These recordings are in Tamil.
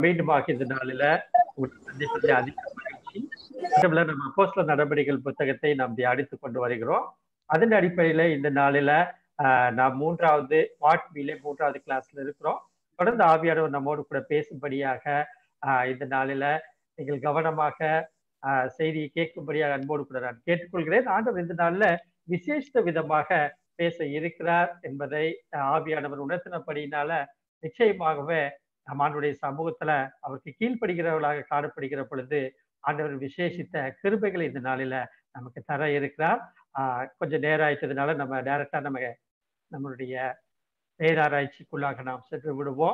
மீண்டுமாக இந்த நாளில உங்களை சந்திப்பதில் அதிக மகிழ்ச்சி மட்டுமல்ல நம்ம அப்போஸ்தல நடவடிக்கைகள் புத்தகத்தை நாம் தியானித்துக் கொண்டு வருகிறோம் அதன் அடிப்படையில இந்த நாளில ஆஹ், நாம் மூன்றாவது பார்ட் பிலே மூன்றாவது கிளாஸ்ல இருக்கிறோம் தொடர்ந்து ஆவியானவர் நம்மோடு கூட பேசும்படியாக ஆஹ், இந்த நாளில நீங்கள் கவனமாக ஆஹ், செய்தியை கேட்கும்படியாக அன்போடு கூட நான் கேட்டுக்கொள்கிறேன் ஆண்டவர் இந்த நாள்ல விசேஷ விதமாக பேச இருக்கிறார் என்பதை ஆஹ், ஆவியானவர் உணர்த்தினபடியினால நிச்சயமாகவே நம் ஆண்டுடைய சமூகத்துல அவருக்கு கீழ்ப்படுகிறவர்களாக காணப்படுகிற பொழுது ஆண்டவர் விசேஷித்த கிருபைகளை இந்த நாளில நமக்கு தர இருக்கிறார் ஆஹ் கொஞ்சம் நேரம் ஆயிட்டதுனால நம்ம டைரக்டா நம்ம நம்மளுடைய பேராராய்ச்சிக்குள்ளாக நாம் சென்று விடுவோம்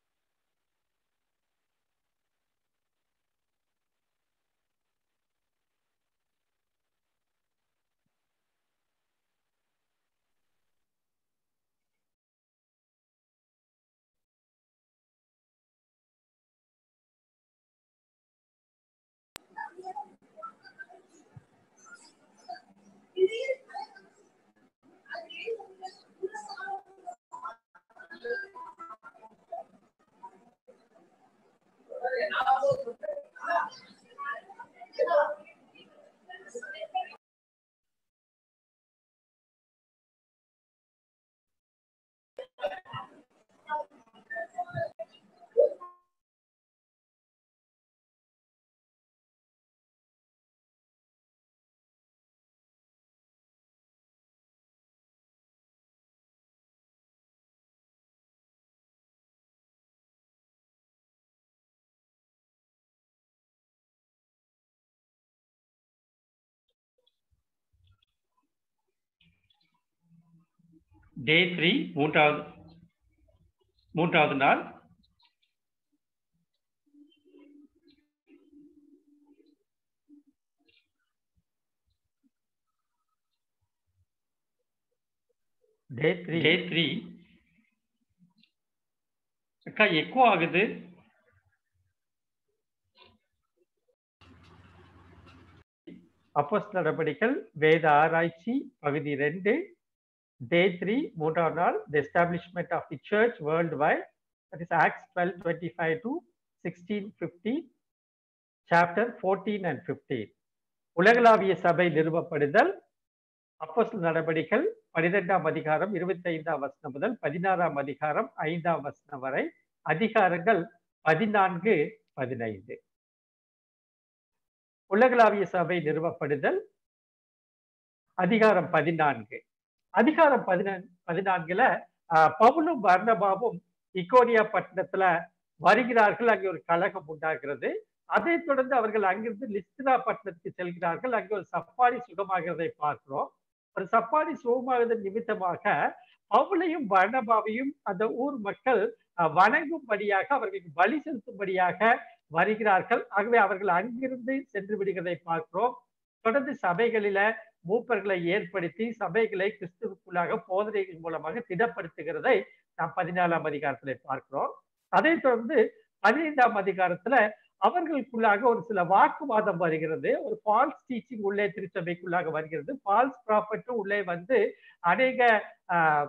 டே த்ரீ மூன்றாவது மூன்றாவது நாள் டே த்ரீ டே த்ரீ அக்கா எக்கோ ஆகுது அப்போஸ் நடவடிக்கைகள் வேத ஆராய்ச்சி பகுதி ரெண்டு டே த்ரீ மூன்றாம் நாள் the establishment of the church world wide that is Acts twelve twenty five to sixteen fifteen chapter fourteen and fifteen உலகளாவிய சபை நிறுவப்படுதல் அப்போஸ்தல நடவடிக்கைகள் பனிரெண்டாம் அதிகாரம் இருபத்தி ஐந்தாம் வசனம் முதல் பதினாறாம் அதிகாரம் ஐந்தாம் வசனம் வரை அதிகாரங்கள் பதினான்கு பதினைந்து உலகளாவிய சபை நிறுவப்படுதல் அதிகாரம் பதினான்கு அதிகாரம் பதினான் பதினான்குல ஆஹ், பவுலும் பர்ணபாவும் இக்கோனியா பட்டணத்துல வருகிறார்கள் அங்கே ஒரு கழகம் உண்டாகிறது அதைத் தொடர்ந்து அவர்கள் அங்கிருந்து லிஸ்திரா பட்டணத்துக்கு செல்கிறார்கள் அங்கே ஒரு சப்பாடி சுகமாகிறதை பார்க்கிறோம் ஒரு சப்பாடி சுகமாகுதல் நிமித்தமாக பவுலையும் பர்ணபாவையும் அந்த ஊர் மக்கள் ஆஹ், வணங்கும்படியாக அவர்களுக்கு பலி செலுத்தும்படியாக வருகிறார்கள் ஆகவே அவர்கள் அங்கிருந்து சென்று விடுகிறதை பார்க்கிறோம் தொடர்ந்து சபைகளில மூப்பர்களை ஏற்படுத்தி சபைகளை கிறிஸ்துவுக்குள்ளாக போதனைகள் மூலமாக திடப்படுத்துகிறதை நாம் பதினாலாம் அதிகாரத்துல பார்க்கிறோம் அதைத் தொடர்ந்து பதினைந்தாம் அதிகாரத்துல அவர்களுக்குள்ளாக ஒரு சில வாக்குவாதம் வருகிறது ஒரு ஃபால்ஸ் டீச்சிங் உள்ளே திருச்சபைக்குள்ளாக வருகிறது ஃபால்ஸ் ப்ராப்பர்ட்டும் உள்ளே வந்து அநேக ஆஹ்,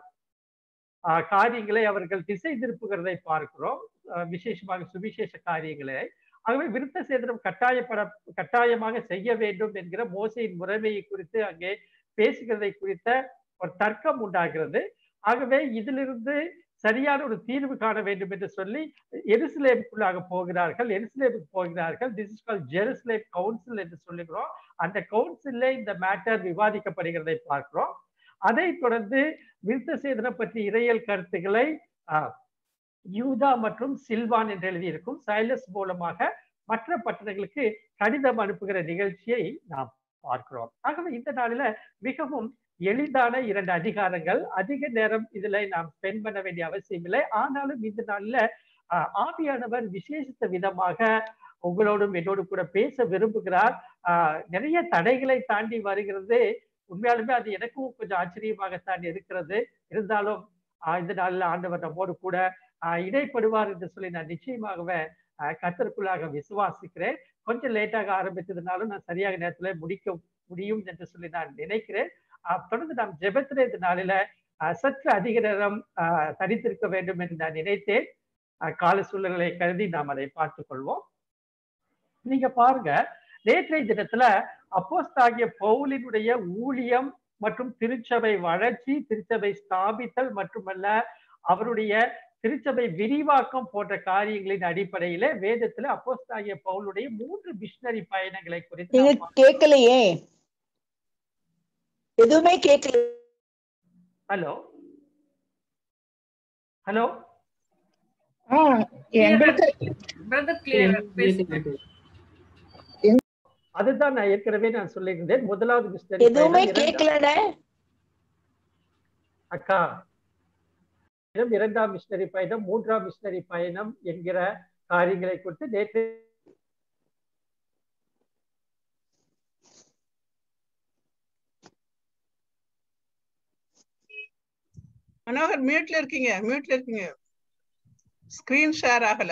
ஆஹ், காரியங்களை அவர்கள் திசை திருப்புகிறதை பார்க்கிறோம் ஆஹ், விசேஷமாக சுவிசேஷ காரியங்களை ஆகவே விருத்த சேதனம் கட்டாயப்பட கட்டாயமாக செய்ய வேண்டும் என்கிற மோசையின் முறைமையை குறித்து அங்கே பேசுகிறதை குறித்த ஒரு தர்க்கம் உண்டாகிறது ஆகவே இதிலிருந்து சரியான ஒரு தீர்வு காண வேண்டும் என்று சொல்லி எருசலேமுக்குள்ளாக போகிறார்கள் எருசலேமுக்கு போகிறார்கள் this is call Jerusalem council என்று சொல்லுகிறோம் அந்த கவுன்சில்ல இந்த மேட்டர் விவாதிக்கப்படுகிறதை பார்க்கிறோம் அதைத் தொடர்ந்து விருத்த சேதனம் பற்றி இறையல் கருத்துக்களை ஆஹ், யூதா மற்றும் சில்வான் என்று எழுதியிருக்கும் சைலஸ் மூலமாக மற்ற பட்டணங்களுக்கு கடிதம் அனுப்புகிற நிகழ்ச்சியை நாம் பார்க்கிறோம் ஆகவே இந்த நாளில மிகவும் எளிதான இரண்டு அதிகாரங்கள் அதிக நேரம் இதுல நாம் ஸ்பெண்ட் பண்ண வேண்டிய அவசியம் இல்லை ஆனாலும் இந்த நாள்ல ஆஹ், ஆவியானவர் விசேஷித்த விதமாக உங்களோடும் என்னோடு கூட பேச விரும்புகிறார் ஆஹ், நிறைய தடைகளை தாண்டி வருகிறது உண்மையாலுமே அது எனக்கும் கொஞ்சம் ஆச்சரியமாகத்தான் இருக்கிறது இருந்தாலும் ஆஹ், இந்த நாளில் ஆண்டவர் நம்மோடு கூட ஆஹ், இடைப்படுவார் என்று சொல்லி நான் நிச்சயமாகவே ஆஹ், கர்த்தருக்குள்ளாக விசுவாசிக்கிறேன் கொஞ்சம் லேட்டாக ஆரம்பித்ததுனாலும் நான் சரியாக நேரத்துல முடிக்க முடியும் என்று சொல்லி நான் நினைக்கிறேன் ஆஹ், தொடர்ந்து நாம் ஜெபத்திலே இந்த நாளில ஆஹ், சற்று அதிக நேரம் ஆஹ், தரித்திருக்க வேண்டும் என்று நான் நினைத்தேன் அஹ், கால சூழ்நிலை கருதி நாம் அதை பார்த்துக் கொள்வோம் நீங்க பாருங்க நேற்றைய தினத்துல அப்போஸ்தாகிய பவுலினுடைய ஊழியம் மற்றும் திருச்சபை வளர்ச்சி திருச்சபை ஸ்தாபித்தல் மட்டுமல்ல அவருடைய திருச்சபை விரிவாக்கம் போன்ற காரியங்களின் அடிப்படையில வேதத்துல அப்போஸ்தாகிய பவுலுடைய மூன்று மிஷனரி பயணங்களை குறித்து நீங்க நாம் கேட்கலையே எதுவுமே கேட்கல ஹலோ ஹலோ ஆ, எங்களுக்கு பிரதர் கிளியர் பேசுங்க அதுதான் நான் ஏற்கனவே நான் சொல்லியிருந்தேன் முதலாவது மிஸ்டரி எதுவுமே கேட்கலண்ணே அக்கா பயணம், இரண்டாம் மிஷனரி பயணம் மூன்றாம் மிஷனரி பயணம் என்கிற காரியங்களை குறித்து நேற்று மனோகர் மியூட்ல இருக்கீங்க மியூட்ல இருக்கீங்க ஸ்கிரீன் ஷேர் ஆகல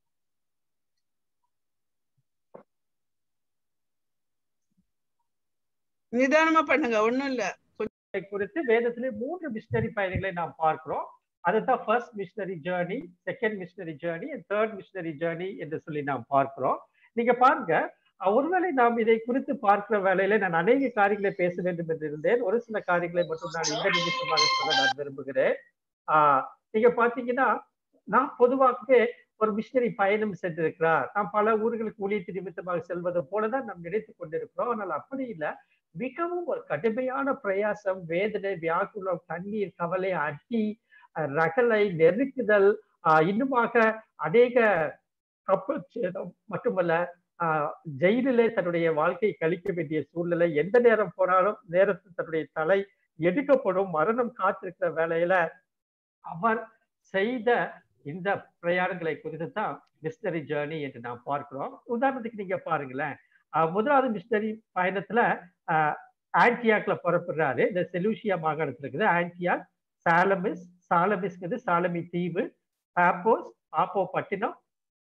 நிதானமா பண்ணுங்க ஒண்ணும் இல்ல இதை குறித்து வேதத்திலே மூன்று மிஷனரி பயணங்களை நாம் பார்க்கிறோம் அதுதான் first missionary journey second missionary journey third missionary journey என்று சொல்லி நாம் பார்க்கிறோம் நீங்க பாருங்க அஹ் ஒருவேளை நாம் இதை குறித்து பார்க்கிற வேளையில நான் அநேக காரியங்களை பேச வேண்டும் என்று இருந்தேன் ஒரு சில காரியங்களை மட்டும் நான் இந்த நிமிஷமாக சொல்ல நான் விரும்புகிறேன் ஆஹ் நீங்க பாத்தீங்கன்னா நான் பொதுவாகவே ஒரு மிஷனரி பயணம் சென்றிருக்கிறார் நாம் பல ஊர்களுக்கு ஊழியத்து நிமித்தமாக செல்வது போலதான் நாம் நினைத்துக் கொண்டிருக்கிறோம் ஆனால் அப்படி இல்லை மிகவும் ஒரு கடுமையான பிரயாசம் வேதனை வியாக்குலம் கண்ணீர் கவலை அடி அஹ் ரகளை நெருக்குதல் ஆஹ் இன்னுமாக அநேக கப்பல் சேதம் மட்டுமல்ல ஆஹ் ஜெயிலிலே தன்னுடைய வாழ்க்கையை கழிக்க வேண்டிய சூழ்நிலை எந்த நேரம் போனாலும் நேரத்தில் தன்னுடைய தலை எடுக்கப்படும் மரணம் காத்திருக்கிற வேலையில அவர் செய்த இந்த பிரயாணங்களை குறித்து தான் மிஸ்டரி ஜேர்னி என்று நாம் பார்க்கிறோம் உதாரணத்துக்கு நீங்க பாருங்களேன் ஆஹ் முதலாவது மிஸ்டரி பயணத்துல ஆஹ் ஆன்டியாக்ல புறப்படுறாரு இந்த செலூசியா மாகாணத்துல இருக்குது ஆன்டியாக் சாலமிஸ் சாலமிஸ்ங்கிறது சாலமி தீவு பாப்போஸ் பாப்போ பட்டினம்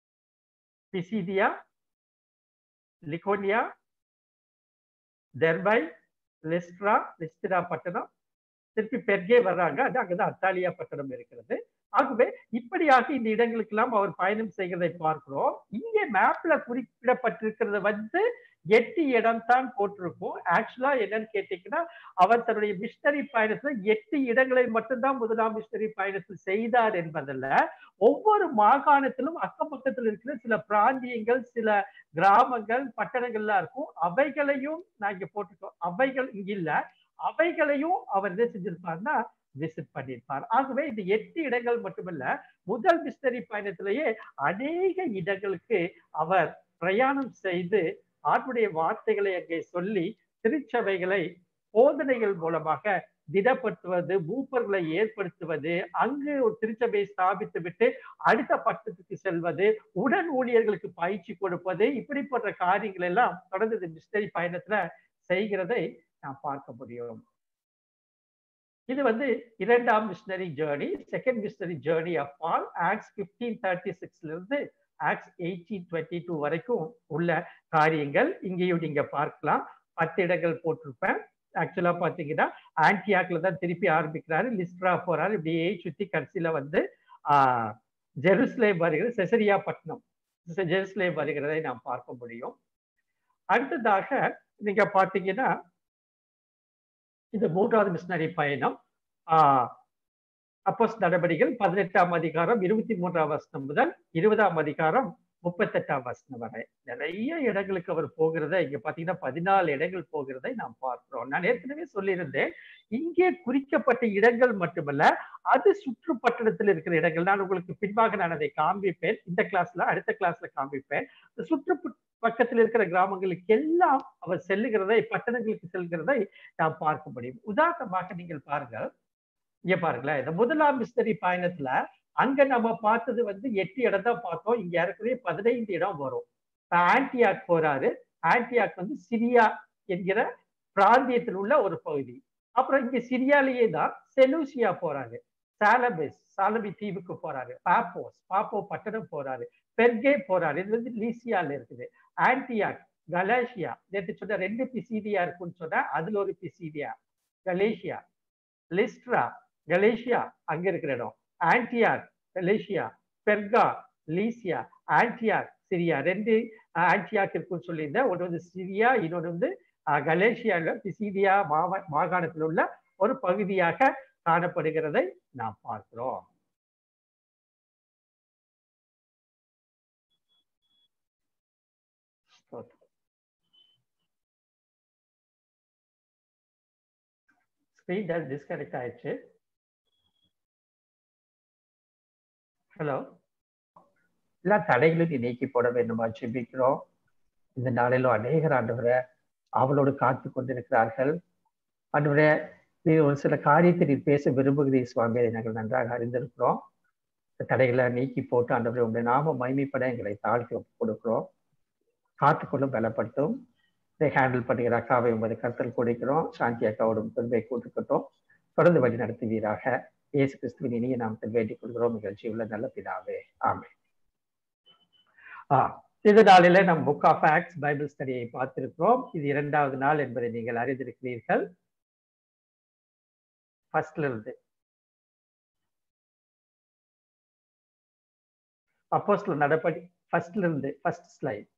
பிசிடியா லிகோனியா தெர்பை லிஸ்ட்ரா லிஸ்டிரா பட்டணம் திருப்பி பெர்கே வர்றாங்க அது அங்கதான் அத்தாலியா பட்டணம் இருக்கிறது ஆகவே இப்படியாக இந்த இடங்களுக்கெல்லாம் அவர் பயணம் செய்கிறதை பார்க்கிறோம் இங்கே மேப்ல குறிப்பிடப்பட்டிருக்கிறது வந்து எட்டு இடம் தான் போட்டிருக்கும் ஆக்சுவலா என்னன்னு கேட்டீங்கன்னா அவர் தன்னுடைய மிஷனரி பயணத்துல எட்டு இடங்களை மட்டும்தான் முதலாம் மிஷனரி பயணத்தில் செய்தார் என்பதல்ல ஒவ்வொரு மாகாணத்திலும் அக்கம் பக்கத்தில் இருக்கிற சில பிராந்தியங்கள் சில கிராமங்கள் பட்டணங்கள்லாம் இருக்கும் அவைகளையும் நான் இங்க போட்டிருக்கோம் அவைகள் இங்க இல்ல அவைகளையும் அவர் என்ன செஞ்சிருப்பார்னா விசிட் பண்ணியிருப்பார் ஆகவே இந்த எட்டு இடங்கள் மட்டுமல்ல முதல் மிஸ்டரி பயணத்திலேயே அநேக இடங்களுக்கு அவர் பிரயாணம் செய்து ஆண்டுடைய வார்த்தைகளை அங்கே சொல்லி திருச்சபைகளை போதனைகள் மூலமாக திடப்படுத்துவது மூப்பர்களை ஏற்படுத்துவது அங்கு ஒரு திருச்சபையை ஸ்தாபித்து விட்டு அடுத்த பட்டத்துக்கு செல்வது உடன் ஊழியர்களுக்கு பயிற்சி கொடுப்பது இப்படிப்பட்ட காரியங்கள் எல்லாம் தொடர்ந்து இந்த மிஸ்டரி பயணத்துல செய்கிறதை நாம் பார்க்க முடியும் இது வந்து இரண்டாம் missionary journey second missionary journey of all Acts fifteen thirty சிக்ஸ்ல இருந்து ஆக்ஸ் எயிட்டீன் டுவெண்ட்டி டூ வரைக்கும் உள்ள காரியங்கள் இங்கேயும் நீங்க பார்க்கலாம் பத்து இடங்கள் போட்டிருப்பேன் ஆக்சுவலா பாத்தீங்கன்னா ஆன்டியாக்ல தான் திருப்பி ஆரம்பிக்கிறாரு லிஸ்ட்ரா போறாரு இப்படியே சுத்தி கடைசியில வந்து ஆஹ் ஜெருசலேம் வருகிறது செசரியா பட்டணம் ஜெருசலேம் வருகிறதை நாம் பார்க்க முடியும் அடுத்ததாக நீங்க பாத்தீங்கன்னா இந்த மூன்றாவது மிஷனரி பயணம் ஆஹ் அப்போஸ் நடவடிக்கைகள் பதினெட்டாம் அதிகாரம் இருபத்தி மூன்றாம் வசனம் முதல் இருபதாம் அதிகாரம் முப்பத்தெட்டாம் வசனம் வரை நிறைய இடங்களுக்கு அவர் போகிறத இங்க பாத்தீங்கன்னா பதினாலு இடங்கள் போகிறதை நாம் பார்க்கிறோம் நான் ஏற்கனவே சொல்லியிருந்தேன் இங்கே குறிக்கப்பட்ட இடங்கள் மட்டுமல்ல அது சுற்றுப்பட்டணத்தில் இருக்கிற இடங்கள் நான் உங்களுக்கு பின்பாக நான் அதை காண்பிப்பேன் இந்த கிளாஸ்ல அடுத்த கிளாஸ்ல காண்பிப்பேன் சுற்று பக்கத்தில் இருக்கிற கிராமங்களுக்கு எல்லாம் அவர் செல்லுகிறதை பட்டணங்களுக்கு செல்கிறதை நாம் பார்க்க முடியும் உதாரணமாக நீங்கள் பாருங்கள் இங்க பாருங்களேன் இந்த முதலாம் மிஸ்டரி பயணத்துல அங்க நம்ம பார்த்தது வந்து எட்டு இடம் தான் பார்த்தோம் இங்க ஏறக்குறைய பதினைந்து இடம் வரும் ஆன்டியாக் போறாரு ஆன்டியாக் வந்து சிரியா என்கிற பிராந்தியத்தில் உள்ள ஒரு பகுதி அப்புறம் இங்க சிரியாலேயே தான் செலூசியா போறாரு சாலபிஸ் சாலபி தீவுக்கு போறாரு பாப்போஸ் பாப்போ பட்டணம் போறாரு பெர்கே போறாரு இது வந்து லீசியால இருக்குது ஆன்டியாக் கலேஷியா நேற்று சொன்ன ரெண்டு பிசிடியா இருக்குன்னு சொன்னா அதுல ஒரு பிசிடியா கலேஷியா லிஸ்ட்ரா கலேஷியா அங்க இருக்கிற இடம் Antioch Galatia Perga Lycia Antioch Syria ரெண்டு ஆன்டியாக் இருக்குன்னு சொல்லியிருந்தேன் ஒன்று வந்து சிரியா இன்னொன்று வந்து கலேஷியாவில் பிசிடியா மாவ மாகாணத்தில் உள்ள ஒரு பகுதியாக காணப்படுகிறதை நாம் பார்க்கிறோம் ஸ்க்ரீன் டிஸ்கனெக்ட் ஆயிடுச்சு ஹலோ எல்லா தடைகளும் நீ நீக்கி போட வேண்டுமா ஜெபிக்கிறோம் இந்த நாளிலும் அநேகர் ஆண்டவரை அவளோடு காத்து கொண்டிருக்கிறார்கள் ஆண்டவரே நீ ஒரு சில காரியத்தை நீ பேச விரும்புகிறீர் சுவாமி அதை நாங்கள் நன்றாக அறிந்திருக்கிறோம் இந்த தடைகளை நீக்கி போட்டு ஆண்டவரை உங்களுடைய நாம மைமைப்பட எங்களை தாழ்த்தி கொடுக்கிறோம் காத்துக்கொள்ளும் பலப்படுத்தும் இதை ஹேண்டில் பண்ணுகிற அக்காவை உமது கருத்தில் கொடுக்கிறோம் சாந்தி அக்காவோடும் பெருமை கூட்டுக்கட்டும் தொடர்ந்து வழி நடத்துவீராக இயேசு கிறிஸ்துவின் இனிய நாமத்தில் வேண்டிக் கொள்கிறோம் நிகழ்ச்சி உள்ள நல்ல பிதாவே ஆமே ஆ இந்த நாளில நம் புக் ஆஃப் ஆக்ஸ் பைபிள் ஸ்டடியை பார்த்திருக்கிறோம் இது இரண்டாவது நாள் என்பதை நீங்கள் அறிந்திருக்கிறீர்கள் ஃபர்ஸ்ட்ல இருந்து அப்போஸ்ல நடப்படி ஃபர்ஸ்ட்ல இருந்து ஃபர்ஸ்ட் ஸ்லைட்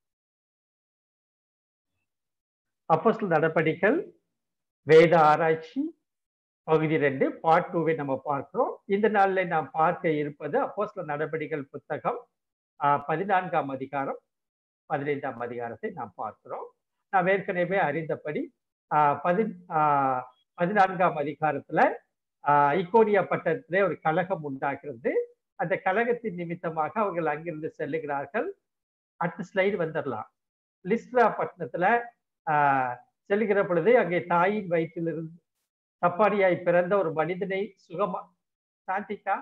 அப்போஸ்ல நடப்படிகள் வேத ஆராய்ச்சி பகுதி ரெண்டு பார்ட் டூவை நம்ம பார்க்கிறோம் இந்த நாள்ல நாம் பார்க்க இருப்பது அப்போஸ்ல நடபடிகள் புத்தகம் பதினான்காம் அதிகாரம் பதினைந்தாம் அதிகாரத்தை நாம் பார்க்கிறோம் நாம் ஏற்கனவே அறிந்தபடி பதி பதினான்காம் அதிகாரத்துல இக்கோனியா பட்டணத்திலே ஒரு கழகம் உண்டாகிறது அந்த கழகத்தின் நிமித்தமாக அவர்கள் அங்கிருந்து செல்லுகிறார்கள் அடுத்த ஸ்லைடு வந்துடலாம் லிஸ்ட்ரா பட்டணத்துல செல்லுகிற பொழுது அங்கே தாயின் வயிற்றிலிருந்து தப்பாடியாய் பிறந்த ஒரு மனிதனை சுகமா சாந்திக்கா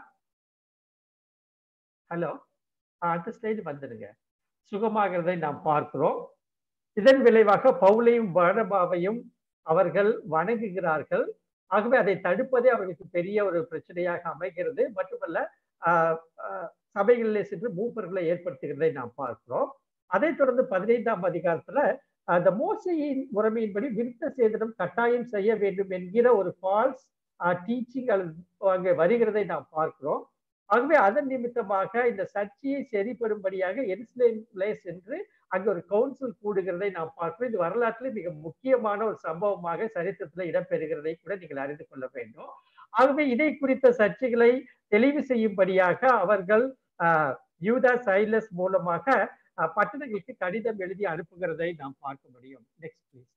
ஹலோ அடுத்த ஸ்லைடு வந்துடுங்க சுகமாகிறதை நாம் பார்க்கிறோம் இதன் விளைவாக பவுலையும் பரணபாவையும் அவர்கள் வணங்குகிறார்கள் ஆகவே அதை தடுப்பதே அவர்களுக்கு பெரிய ஒரு பிரச்சனையாக அமைகிறது மட்டுமல்ல சபைகளிலே சென்று மூப்பர்களை ஏற்படுத்துகிறதை நாம் பார்க்கிறோம் அதைத் தொடர்ந்து பதினைந்தாம் அதிகாரத்துல அந்த மோசையின் முறைமையின்படி விருத்த சேதனம் கட்டாயம் செய்ய வேண்டும் என்கிற ஒரு ஃபால்ஸ் டீச்சிங் அங்கே வருகிறதை நாம் பார்க்கிறோம் ஆகவே அதன் நிமித்தமாக இந்த சர்ச்சையை சரிப்படும்படியாக எருசலேம்லே சென்று அங்கே ஒரு கவுன்சில் கூடுகிறதை நாம் பார்க்கிறோம் இது வரலாற்றில் மிக முக்கியமான ஒரு சம்பவமாக சரித்திரத்தில் இடம்பெறுகிறதை கூட நீங்கள் அறிந்து கொள்ள வேண்டும் ஆகவே இதை குறித்த சர்ச்சைகளை தெளிவு செய்யும்படியாக அவர்கள் யூதா சைலஸ் மூலமாக பட்டணங்களுக்கு கடிதம் எழுதி அனுப்புகிறதை நாம் பார்க்க முடியும் நெக்ஸ்ட் ப்ளீஸ்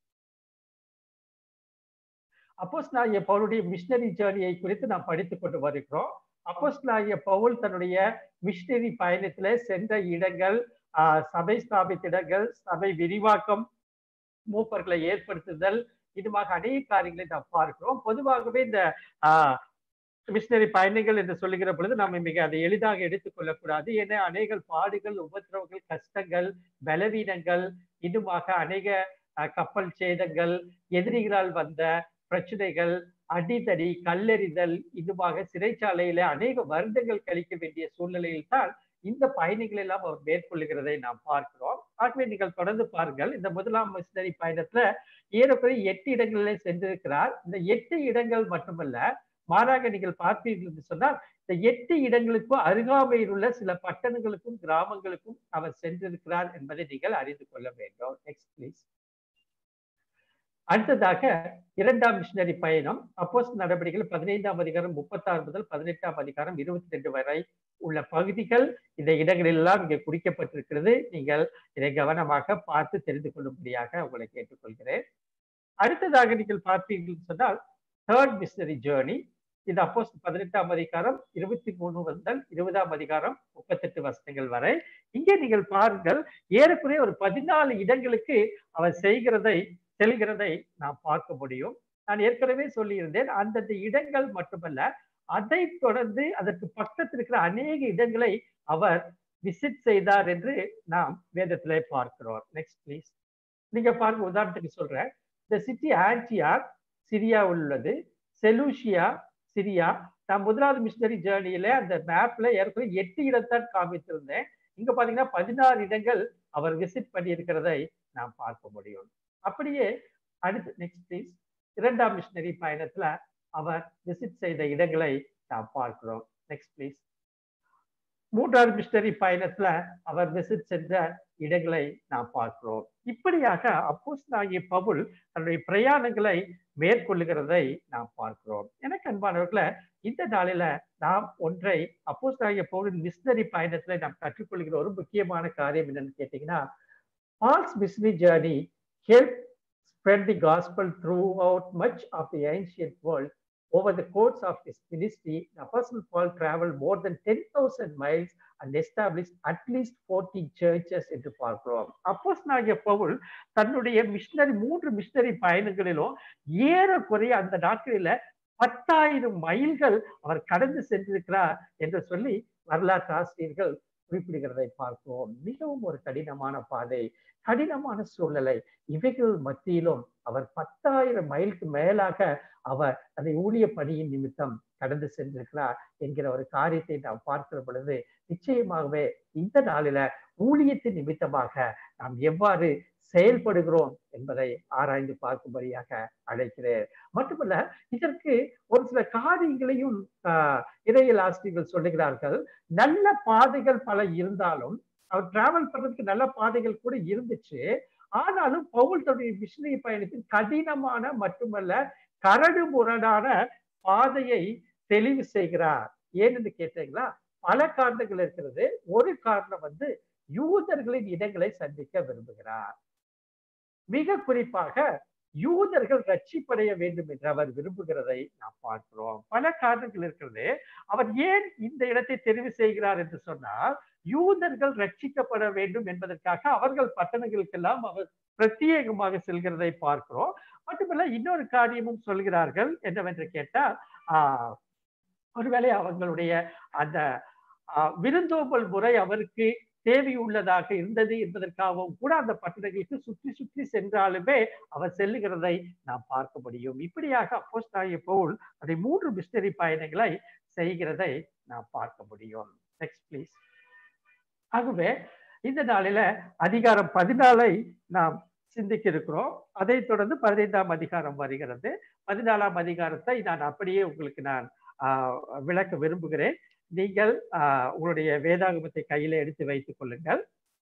அப்போஸ் நாய பவுலுடைய மிஷினரி ஜேர்னியை குறித்து நாம் படித்துக் கொண்டு வருகிறோம் அப்போஸ் நாய பவுல் தன்னுடைய மிஷினரி பயணத்துல சென்ற இடங்கள் சபை ஸ்தாபித்த இடங்கள் சபை விரிவாக்கம் மூப்பர்களை ஏற்படுத்துதல் இதுமாக அநேக காரியங்களை நாம் பார்க்கிறோம் பொதுவாகவே இந்த மிஷினரி பயணங்கள் என்று சொல்லுகிற பொழுது நாம் மிக அதை எளிதாக எடுத்துக்கொள்ளக்கூடாது ஏன்னா அநேக பாடுகள் உபத்திரவங்கள் கஷ்டங்கள் பலவீனங்கள் இதுமாக அநேக கப்பல் சேதங்கள் எதிரிகளால் வந்த பிரச்சனைகள் அடிதடி கல்லெறிதல் இதுமாக சிறைச்சாலையில அநேக வருடங்கள் கழிக்க வேண்டிய சூழ்நிலையில் தான் இந்த பயணிகள் எல்லாம் அவர் மேற்கொள்ளுகிறதை நாம் பார்க்கிறோம் ஆகவே நீங்கள் தொடர்ந்து பாருங்கள் இந்த முதலாம் மிஷினரி பயணத்துல ஏறக்குறைய எட்டு இடங்களிலே சென்றிருக்கிறார் இந்த எட்டு இடங்கள் மட்டுமல்ல மாறாக நீங்கள் பார்ப்பீர்கள் என்று சொன்னால் இந்த எட்டு இடங்களுக்கும் அருகாமையில் உள்ள சில பட்டணங்களுக்கும் கிராமங்களுக்கும் அவர் சென்றிருக்கிறார் என்பதை நீங்கள் அறிந்து கொள்ள வேண்டும் நெக்ஸ்ட் ப்ளீஸ் அடுத்ததாக இரண்டாம் மிஷினரி பயணம் அப்போஸ் நடவடிக்கைகள் பதினைந்தாம் அதிகாரம் முப்பத்தாறு முதல் பதினெட்டாம் அதிகாரம் இருபத்தி ரெண்டு வரை உள்ள பகுதிகள் இந்த இடங்களெல்லாம் இங்கே குறிக்கப்பட்டிருக்கிறது நீங்கள் இதை கவனமாக பார்த்து தெரிந்து கொள்ளும்படியாக உங்களை கேட்டுக்கொள்கிறேன் அடுத்ததாக நீங்கள் பார்த்தீர்கள் சொன்னால் தேர்ட் மிஷினரி ஜேர்னி இது அப்போஸ் பதினெட்டாம் அதிகாரம் இருபத்தி மூணு முதல் இருபதாம் அதிகாரம் முப்பத்தெட்டு வருஷங்கள் வரை இங்கே நீங்கள் பாருங்கள் ஏறக்குறைய ஒரு பதினாலு இடங்களுக்கு அவர் செய்கிறதை செல்கிறதை நாம் பார்க்க முடியும் நான் ஏற்கனவே சொல்லியிருந்தேன் அந்தந்த இடங்கள் மட்டுமல்ல அதை தொடர்ந்து அதற்கு பக்கத்தில் இருக்கிற அநேக இடங்களை அவர் விசிட் செய்தார் என்று நாம் வேதத்திலே பார்க்கிறோம் நெக்ஸ்ட் ப்ளீஸ் நீங்க பாருங்க உதாரணத்துக்கு சொல்றேன் இந்த சிட்டி ஆன்டியாக் சிரியா உள்ளது செலூஷியா சிரியா நான் முதலாவது மிஷினரி ஜேர்னியில அந்த மேப்ல ஏற்கனவே எட்டு இடத்தான் காமித்திருந்தேன் இங்க பாத்தீங்கன்னா பதினாறு இடங்கள் அவர் விசிட் பண்ணி இருக்கிறதை நாம் பார்க்க முடியும் அப்படியே அடுத்து நெக்ஸ்ட் ப்ளீஸ் இரண்டாம் மிஷினரி பயணத்துல அவர் விசிட் செய்த இடங்களை நாம் பார்க்கிறோம் நெக்ஸ்ட் ப்ளீஸ் மூன்றாவது மிஷனரி பயணத்துல அவர் விசிட் சென்ற இடங்களை நாம் பார்க்கிறோம் இப்படியாக அப்போஸ் ஆகிய பவுல் தன்னுடைய பிரயாணங்களை மேற்கொள்ளுகிறதை நாம் பார்க்கிறோம் எனக்கு அன்பானவர்களை இந்த நாளில நாம் ஒன்றை அப்போஸ் ஆகிய பவுலின் மிஷனரி பயணத்துல நாம் கற்றுக்கொள்கிற ஒரு முக்கியமான காரியம் என்னன்னு கேட்டீங்கன்னா Paul's missionary journey help spread the gospel throughout much of the ancient world. Over the course of his ministry, the Apostle Paul traveled more than 10,000 miles and established at least 14 churches என்று பார்க்கிறோம் அப்போஸ் நாகிய பவுல் தன்னுடைய மிஷனரி மூன்று மிஷனரி பயணங்களிலும் ஏறக்குறைய அந்த நாட்களில பத்தாயிரம் மைல்கள் அவர் கடந்து சென்றிருக்கிறார் என்று சொல்லி வரலாற்று ஆசிரியர்கள் குறிப்பிடுகிறதை பார்க்கிறோம் மிகவும் ஒரு கடினமான பாதை கடினமான சூழ்நிலை இவைகள் மத்தியிலும் அவர் பத்தாயிரம் மைலுக்கு மேலாக அவர் அந்த ஊழிய பணியின் நிமித்தம் கடந்து சென்றிருக்கிறார் என்கிற ஒரு காரியத்தை நாம் பார்க்கிற பொழுது நிச்சயமாகவே இந்த நாளில ஊழியத்தின் நிமித்தமாக நாம் எவ்வாறு செயல்படுகிறோம் என்பதை ஆராய்ந்து பார்க்கும்படியாக அழைக்கிறேன் மட்டுமல்ல இதற்கு ஒரு சில காரியங்களையும் ஆஹ் இறையல் ஆசிரியர்கள் சொல்லுகிறார்கள் நல்ல பாதைகள் பல இருந்தாலும் அவர் டிராவல் பண்றதுக்கு நல்ல பாதைகள் கூட இருந்துச்சு ஆனாலும் பவுல் தன்னுடைய மிஷினரி பயணத்தின் கடினமான மட்டுமல்ல கரடு முரடான பாதையை தெளிவு செய்கிறார் ஏன்னு கேட்டீங்களா பல காரணங்கள் இருக்கிறது ஒரு காரணம் வந்து யூதர்களின் இடங்களை சந்திக்க விரும்புகிறார் மிக குறிப்பாக யூதர்கள் ரட்சிப்படைய வேண்டும் என்று அவர் விரும்புகிறதை நாம் பார்க்கிறோம் பல காரணங்கள் இருக்கிறது அவர் ஏன் இந்த இடத்தை தெரிவு செய்கிறார் என்று சொன்னால் யூதர்கள் ரட்சிக்கப்பட வேண்டும் என்பதற்காக அவர்கள் பட்டணங்களுக்கெல்லாம் அவர் பிரத்யேகமாக செல்கிறதை பார்க்கிறோம் மட்டுமல்ல இன்னொரு காரியமும் சொல்கிறார்கள் என்னவென்று கேட்டால் ஆஹ் ஒருவேளை அவங்களுடைய அந்த விருந்தோம்பல் முறை அவருக்கு தேவையுள்ளதாக இருந்தது என்பதற்காகவும் கூட அந்த பட்டணங்களுக்கு சுற்றி சுற்றி சென்றாலுமே அவர் செல்லுகிறதை நாம் பார்க்க முடியும் இப்படியாக அப்போஸ்தாகிய பவுல் அதை மூன்று மிஸ்டரி பயணங்களை செய்கிறதை நாம் பார்க்க முடியும் நெக்ஸ்ட் ப்ளீஸ் ஆகவே இந்த நாளில அதிகாரம் பதினாலை நாம் சிந்திக்க இருக்கிறோம் அதை தொடர்ந்து பதினைந்தாம் அதிகாரம் வருகிறது பதினாலாம் அதிகாரத்தை நான் அப்படியே உங்களுக்கு நான் விளக்க விரும்புகிறேன் நீங்கள் உங்களுடைய வேதாகமத்தை கையில எடுத்து வைத்துக் கொள்ளுங்கள்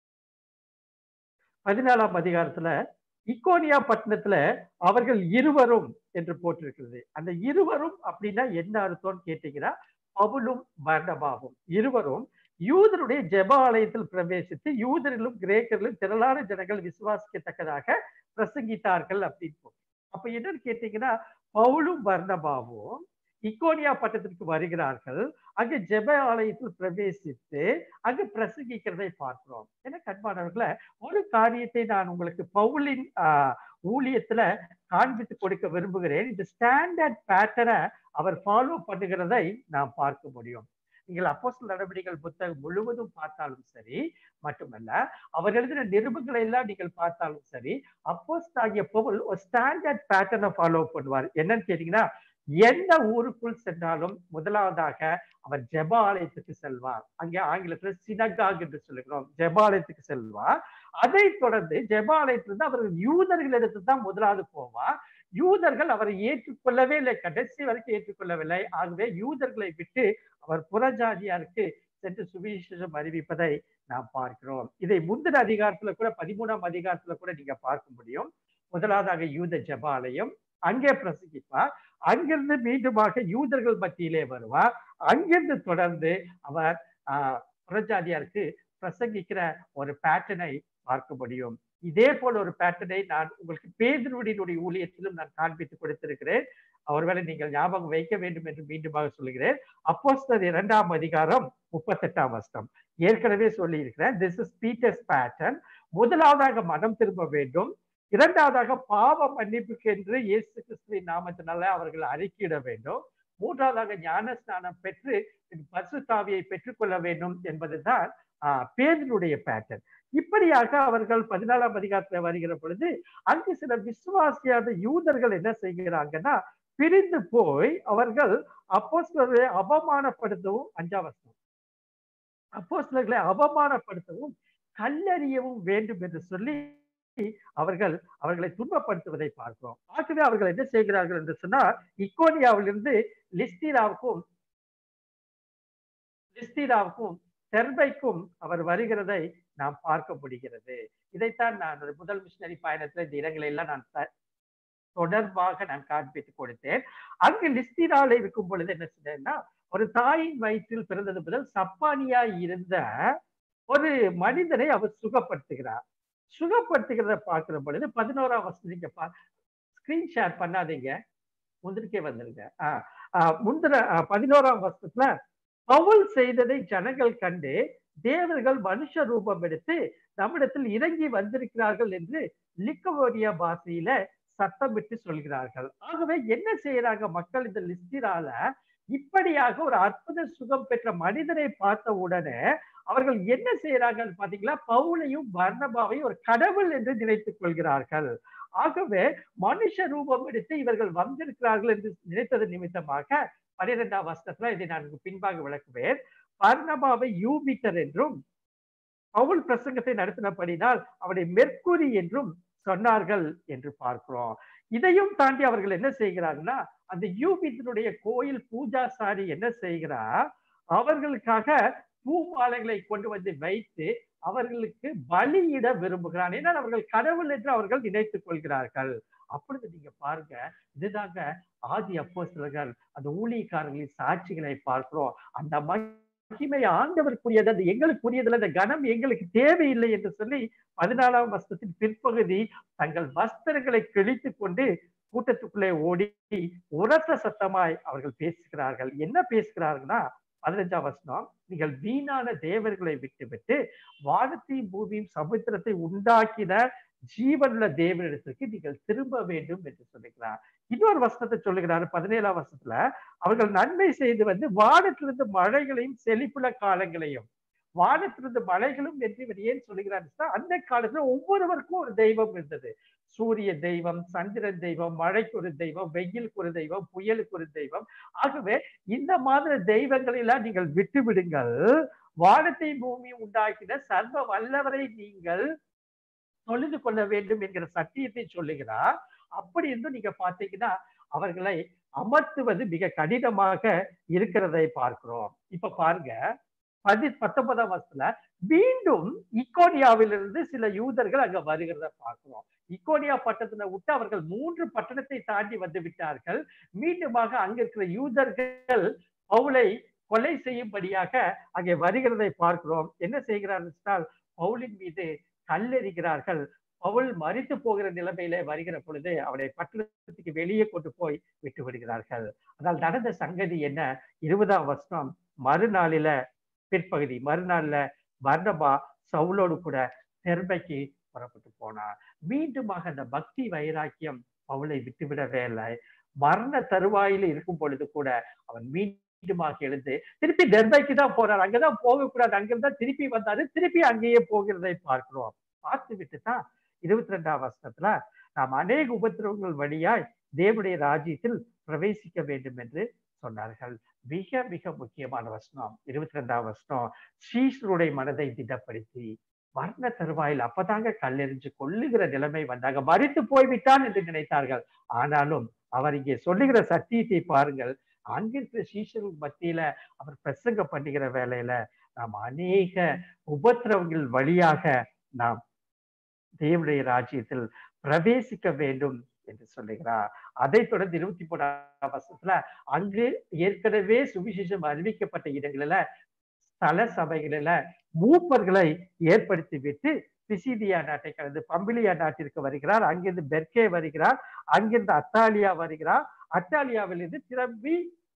பதினாலாம் அதிகாரத்துல இக்கோனியா பட்டணத்துல அவர்கள் இருவரும் என்று போட்டிருக்கிறது அந்த இருவரும் அப்படின்னா என்ன அர்த்தம்னு கேட்டீங்கன்னா பவுலும் பர்ணபாவும் இருவரும் யூதருடைய ஜெப ஆலயத்தில் பிரவேசித்து யூதரிலும் கிரேக்கரிலும் திரளான ஜனங்கள் விசுவாசிக்கத்தக்கதாக பிரசங்கித்தார்கள் அப்படின்னு அப்ப என்னன்னு கேட்டீங்கன்னா பவுலும் பர்ணபாவும் இக்கோனியா பட்டத்திற்கு வருகிறார்கள் அங்கு ஜெப ஆலயத்தில் பிரவேசித்து அங்கு பிரசங்கிக்கிறதை பார்க்கிறோம் என கண்பானவர்களை ஒரு காரியத்தை நான் உங்களுக்கு பவுலின் ஆஹ் ஊழியத்துல காண்பித்து கொடுக்க விரும்புகிறேன் இந்த ஸ்டாண்டர்ட் பேட்டரை அவர் ஃபாலோ பண்ணுகிறதை நாம் பார்க்க முடியும் நீங்கள் அப்போஸ்தல நடவடிக்கைகள் புத்தகம் முழுவதும் பார்த்தாலும் சரி மட்டுமல்ல அவர் எழுதின நிருபங்களை எல்லாம் நீங்கள் பார்த்தாலும் சரி அப்போஸ்ட் ஆகிய பவுல் ஒரு ஸ்டாண்டர்ட் பேட்டர்னை ஃபாலோ பண்ணுவார் என்னன்னு கேட்டீங்கன்னா எந்த ஊருக்குள் சென்றாலும் முதலாவதாக அவர் ஜெபாலயத்துக்கு செல்வார் அங்கே ஆங்கிலத்துல சினகாக் என்று சொல்லுகிறோம் ஜெபாலயத்துக்கு செல்வார் அதை தொடர்ந்து ஜெபாலயத்திலிருந்து அவர் யூதர்களிடத்து தான் முதலாவது போவார் யூதர்கள் அவரை ஏற்றுக்கொள்ளவே இல்லை கடைசி வரைக்கும் ஏற்றுக்கொள்ளவில்லை ஆகவே யூதர்களை விட்டு அவர் புறஜாதியாருக்கு சென்று சுவிசேஷம் அறிவிப்பதை நாம் பார்க்கிறோம் இதை முந்தின அதிகாரத்துல கூட பதிமூணாம் அதிகாரத்துல கூட நீங்க பார்க்க முடியும் முதலாவதாக யூத ஜபாலயம் அங்கே பிரசங்கிப்பார் அங்கிருந்து மீண்டுமாக யூதர்கள் மத்தியிலே வருவார் அங்கிருந்து தொடர்ந்து அவர் ஆஹ் புறஜாதியாருக்கு பிரசங்கிக்கிற ஒரு பேட்டர்னை பார்க்க முடியும் இதே போல ஒரு பேட்டர்னை நான் உங்களுக்கு பேதனுடைய ஊழியத்திலும் நான் காண்பித்து கொடுத்திருக்கிறேன் ஒருவேளை நீங்கள் ஞாபகம் வைக்க வேண்டும் என்று மீண்டுமாக சொல்லுகிறேன் அப்போஸ்தர் இரண்டாம் அதிகாரம் முப்பத்தெட்டாம் வருஷம் ஏற்கனவே சொல்லி இருக்கிறேன் திஸ் இஸ் பீட்டர்ஸ் பேட்டர்ன் முதலாவதாக மனம் திரும்ப வேண்டும் இரண்டாவதாக பாவ மன்னிப்புக்கு என்று இயேசு கிறிஸ்துவின் நாமத்தினால அவர்கள் அறிக்கையிட வேண்டும் மூன்றாவதாக ஞான ஸ்நானம் பெற்று பசுத்தாவியை பெற்றுக்கொள்ள வேண்டும் என்பதுதான் பேதனுடைய பேட்டர்ன் இப்படியாக அவர்கள் பதினாலாம் அதிகாரத்துல வருகிற பொழுது அங்கு சில விசுவாசியாத யூதர்கள் என்ன செய்கிறாங்கன்னா பிரிந்து போய் அவர்கள் அப்போஸ்லர்களை அவமானப்படுத்தவும் அஞ்சாவசம் அப்போஸ்லர்களை அவமானப்படுத்தவும் கல்லறியவும் வேண்டும் என்று சொல்லி அவர்கள் அவர்களை துன்பப்படுத்துவதை பார்க்கிறோம் ஆகவே அவர்கள் என்ன செய்கிறார்கள் என்று சொன்னால் இக்கோனியாவிலிருந்து லிஸ்தீராவுக்கும் லிஸ்தீராவுக்கும் தெர்பைக்கும் அவர் வருகிறதை நாம் பார்க்க முடிகிறது இதைத்தான் நான் ஒரு முதல் மிஷினரி பயணத்துல இந்த இடங்களை எல்லாம் நான் த- தொடர்பாக நான் காண்பித்து கொடுத்தேன் அங்கு லிஸ்திரால இருக்கும் பொழுது என்ன செய்தேன்னா ஒரு தாயின் வயிற்றில் பிறந்தது முதல் சப்பானியா இருந்த ஒரு மனிதனை அவர் சுகப்படுத்துகிறார் சுகப்படுத்துகிறத பார்க்கிற பொழுது பதினோராம் வருஷம் நீங்க பா ஸ்கிரீன் ஷேர் பண்ணாதீங்க முந்திரிக்கே வந்துருங்க ஆஹ் ஆஹ் முந்திர ஆஹ் பதினோராம் வருஷத்துல பவுல் செய்ததை ஜனங்கள் கண்டு தேவர்கள் மனுஷ ரூபம் எடுத்து நம்மிடத்தில் இறங்கி வந்திருக்கிறார்கள் என்று லிக்கவோரியா பாஷையில சத்தமிட்டு சொல்கிறார்கள் ஆகவே என்ன செய்யறாங்க மக்கள் இந்த லிஸ்டிரால இப்படியாக ஒரு அற்புத சுகம் பெற்ற மனிதனை பார்த்த உடனே அவர்கள் என்ன செய்யறாங்கன்னு பாத்தீங்களா பவுலையும் வர்ணபாவையும் ஒரு கடவுள் என்று நினைத்துக் கொள்கிறார்கள் ஆகவே மனுஷ ரூபம் எடுத்து இவர்கள் வந்திருக்கிறார்கள் என்று நினைத்தது நிமித்தமாக பனிரெண்டாம் வருஷத்துல இதை நான் பின்பாக விளக்குவேன் பர்ணபாவை யூபிட்டர் என்றும் பவுல் பிரசங்கத்தை நடத்தினபடினால் அவனை மெர்க்குரி என்றும் சொன்னார்கள் என்று பார்க்கிறோம் இதையும் தாண்டி அவர்கள் என்ன செய்கிறாங்கன்னா அந்த யூபித்தனுடைய கோயில் பூஜாசாரி என்ன செய்கிறார் அவர்களுக்காக பூமாலைகளை கொண்டு வந்து வைத்து அவர்களுக்கு பலியிட விரும்புகிறான் ஏன்னா அவர்கள் கடவுள் என்று அவர்கள் நினைத்துக் கொள்கிறார்கள் அப்பொழுது நீங்க பாருங்க இதுதாங்க ஆதி அப்போஸ்தலர்கள் அந்த ஊழியக்காரர்களின் சாட்சிகளை பார்க்கிறோம் அந்த மகிமை ஆண்டவருக்குரியது அது எங்களுக்குரியதுல அந்த கனம் எங்களுக்கு தேவையில்லை என்று சொல்லி பதினாலாம் வருஷத்தின் பிற்பகுதி தங்கள் வஸ்திரங்களை கிழித்துக் கொண்டு கூட்டத்துக்குள்ளே ஓடி உரத்த சத்தமாய் அவர்கள் பேசுகிறார்கள் என்ன பேசுகிறார்கள்னா பதினஞ்சாம் வருஷம் நீங்கள் வீணான தேவர்களை விட்டுவிட்டு வானத்தையும் பூமியும் சமுத்திரத்தை உண்டாக்கின ஜீவனுள்ள தேவனிடத்திற்கு நீங்கள் திரும்ப வேண்டும் என்று சொல்லுகிறார் இன்னொரு வசனத்தை சொல்லுகிறார் பதினேழாம் வருஷத்துல அவர்கள் நன்மை செய்து வந்து வானத்திலிருந்து மழைகளையும் செழிப்புள்ள காலங்களையும் வானத்திலிருந்து மழைகளும் என்று இவர் ஏன் சொல்லுகிறார் அந்த காலத்துல ஒவ்வொருவருக்கும் ஒரு தெய்வம் இருந்தது சூரிய தெய்வம் சந்திரன் தெய்வம் மழைக்கு ஒரு தெய்வம் வெயிலுக்கு ஒரு தெய்வம் புயலுக்கு ஒரு தெய்வம் ஆகவே இந்த மாதிரி தெய்வங்களை எல்லாம் நீங்கள் விட்டு விடுங்கள் வானத்தை பூமியும் உண்டாக்கின சர்வ வல்லவரை நீங்கள் தொழுது கொள்ள வேண்டும் என்கிற சத்தியத்தை சொல்லுகிறார் அப்படி இருந்து நீங்க பார்த்தீங்கன்னா அவர்களை அமர்த்துவது மிக கடினமாக இருக்கிறதை பார்க்கிறோம் இப்ப பாருங்க பதி பத்தொன்பதாம் வருஷத்துல மீண்டும் இக்கோனியாவிலிருந்து சில யூதர்கள் அங்க வருகிறத பார்க்கிறோம் இக்கோனியா பட்டணத்தை விட்டு அவர்கள் மூன்று பட்டணத்தை தாண்டி வந்து விட்டார்கள் மீண்டுமாக அங்க இருக்கிற யூதர்கள் பவுலை கொலை செய்யும்படியாக அங்கே வருகிறதை பார்க்கிறோம் என்ன செய்கிறார்கள் பவுலின் மீது கல்லெறிகிறார்கள் பவுல் மறித்து போகிற நிலைமையில வருகிற பொழுது அவனை பட்டணத்துக்கு வெளியே கொண்டு போய் விட்டு விடுகிறார்கள் அதனால் நடந்த சங்கதி என்ன இருபதாம் வருஷம் மறுநாளில பிற்பகுதி மறுநாள்ல வர்ணபா சவுலோடு கூட தெர்மைக்கு புறப்பட்டு போனார் மீண்டுமாக அந்த பக்தி வைராக்கியம் பவுலை விட்டுவிடவே இல்லை மரண தருவாயில இருக்கும் பொழுது கூட அவன் மீண்டுமாக எழுந்து திருப்பி தெர்பைக்கு தான் போறார் அங்கதான் போகக்கூடாது அங்கிருந்தா திருப்பி வந்தாரு திருப்பி அங்கேயே போகிறதை பார்க்கிறோம் பார்த்து விட்டு தான் இருபத்தி ரெண்டாம் வருஷத்துல நாம் அநேக உபத்திரவங்கள் வழியாய் தேவனுடைய ராஜ்யத்தில் பிரவேசிக்க வேண்டும் என்று சொன்னார்கள் மிக மிக முக்கியமான வசனம் இருபத்தி ரெண்டாம் வருஷம் ஸ்ரீஸ்வருடைய மனதை திடப்படுத்தி வர்ண தருவாயில் அப்பதாங்க கல்லெறிஞ்சு கொள்ளுகிற நிலைமை வந்தாங்க மறித்து போய்விட்டான் என்று நினைத்தார்கள் ஆனாலும் அவர் இங்கே சொல்லுகிற சத்தியத்தை பாருங்கள் அங்கிருக்கிற சீஷர்கள் மத்தியில அவர் பிரசங்க பண்ணுகிற வேலையில நாம் அநேக உபத்திரவங்கள் வழியாக நாம் தேவனுடைய ராஜ்யத்தில் பிரவேசிக்க வேண்டும் என்று சொல்லுகிறார் அதை தொடர்ந்து இருபத்தி மூணாம் வருஷத்துல அங்கு ஏற்கனவே சுவிசேஷம் அறிவிக்கப்பட்ட இடங்களில ஸ்தல சபைகளில மூப்பர்களை ஏற்படுத்தி விட்டு பிசிதியா நாட்டை கடந்து பம்பிலியா நாட்டிற்கு வருகிறார் அங்கிருந்து பெர்கே வருகிறார் அங்கிருந்து அத்தாலியா வருகிறார் அத்தாலியாவிலிருந்து திரும்பி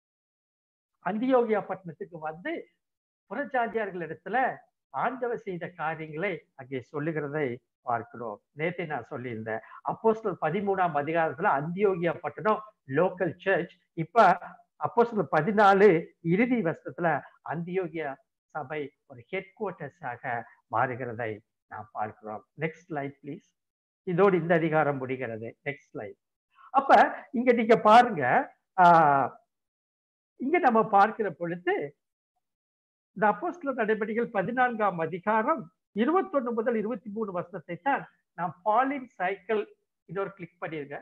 அந்தியோகியா பட்டணத்துக்கு வந்து புறஜாதியார்கள் இடத்துல ஆண்டவர் செய்த காரியங்களை அங்கே சொல்லுகிறதை பார்க்கிறோம் நேற்றை நான் சொல்லியிருந்தேன் அப்போஸ்டல் பதிமூணாம் அதிகாரத்துல அந்தியோகியா பட்டணம் லோக்கல் சர்ச் இப்ப அப்போஸ்டல் பதினாலு இறுதி வருஷத்துல அந்தியோகியா சபை ஒரு ஹெட் குவார்டர்ஸாக மாறுகிறதை நாம் பார்க்கிறோம் நெக்ஸ்ட் ஸ்லைட் ப்ளீஸ் இதோடு இந்த அதிகாரம் முடிகிறது நெக்ஸ்ட் ஸ்லைட் அப்ப இங்க நீங்க பாருங்க ஆஹ் இங்க நம்ம பார்க்கிற பொழுது இந்த அப்போஸ்தல நடவடிக்கைகள் பதினான்காம் அதிகாரம் இருபத்தொன்னு முதல் இருபத்தி மூணு வருஷத்தை தான் நாம் பாலின் சைக்கிள் இன்னொரு கிளிக் பண்ணிருங்க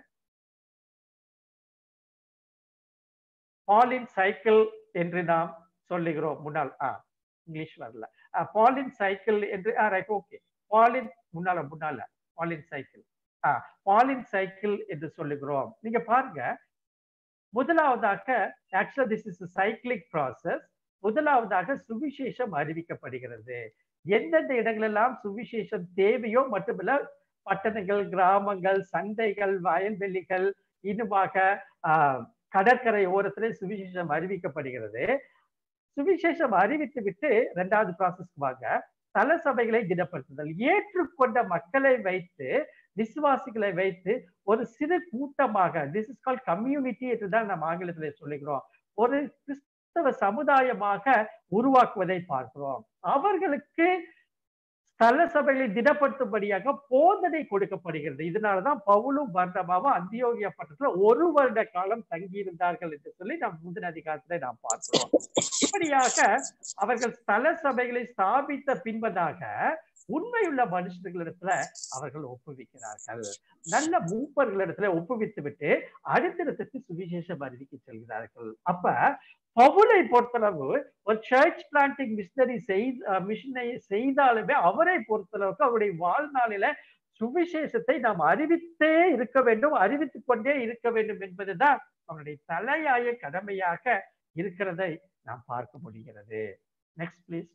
பாலின் சைக்கிள் என்று நாம் சொல்லுகிறோம் முன்னால் ஆ இங்கிலீஷ் வரல பாலின் சைக்கிள் என்று ரைட் ஓகே பாலின் முன்னால முன்னால பாலின் சைக்கிள் பாலின் சைக்கிள் என்று சொல்லுகிறோம் நீங்க பாருங்க முதலாவதாக ஆக்சுவலா திஸ் இஸ் சைக்கிளிக் ப்ராசஸ் முதலாவதாக சுவிசேஷம் அறிவிக்கப்படுகிறது எந்தெந்த இடங்களெல்லாம் சுவிசேஷம் தேவையோ மட்டுமல்ல பட்டணங்கள் கிராமங்கள் சந்தைகள் வயல்வெளிகள் இன்னுமாக ஆஹ் கடற்கரை ஓரத்திலே சுவிசேஷம் அறிவிக்கப்படுகிறது சுவிசேஷம் அறிவித்து விட்டு இரண்டாவது ப்ராசஸ்க்கு வாங்க தல சபைகளை திடப்படுத்துதல் ஏற்றுக்கொண்ட மக்களை வைத்து விசுவாசிகளை வைத்து ஒரு சிறு கூட்டமாக திஸ் இஸ் கால் கம்யூனிட்டி என்று தான் நம்ம ஆங்கிலத்தில் சொல்லுகிறோம் ஒரு கிறிஸ்தவ சமுதாயமாக உருவாக்குவதை பார்க்கிறோம் அவர்களுக்கு ஸ்தல சபைகளை திடப்படுத்தும்படியாக போதனை கொடுக்கப்படுகிறது இதனாலதான் பவுலும் பர்ணபாவும் அந்தியோகிய பட்டத்துல ஒரு வருட காலம் தங்கியிருந்தார்கள் என்று சொல்லி நாம் முந்தின அதிகாரத்துல நாம் பார்க்கிறோம் இப்படியாக அவர்கள் ஸ்தல சபைகளை ஸ்தாபித்த பின்பதாக உண்மையுள்ள மனுஷர்களிடத்துல அவர்கள் ஒப்புவிக்கிறார்கள் நல்ல மூப்பர்களிடத்துல ஒப்புவித்து விட்டு அடுத்திடத்துக்கு சுவிசேஷம் அறிவிக்க செல்கிறார்கள் அப்ப பவுலை பொறுத்தளவு ஒரு சர்ச் பிளான்டிங் மிஷினரி செய்த மிஷினை செய்தாலுமே அவரை பொறுத்தளவுக்கு அவருடைய வாழ்நாளில சுவிசேஷத்தை நாம் அறிவித்தே இருக்க வேண்டும் அறிவித்துக் கொண்டே இருக்க வேண்டும் என்பதுதான் அவருடைய தலையாய கடமையாக இருக்கிறதை நாம் பார்க்க முடிகிறது நெக்ஸ்ட் பிளீஸ்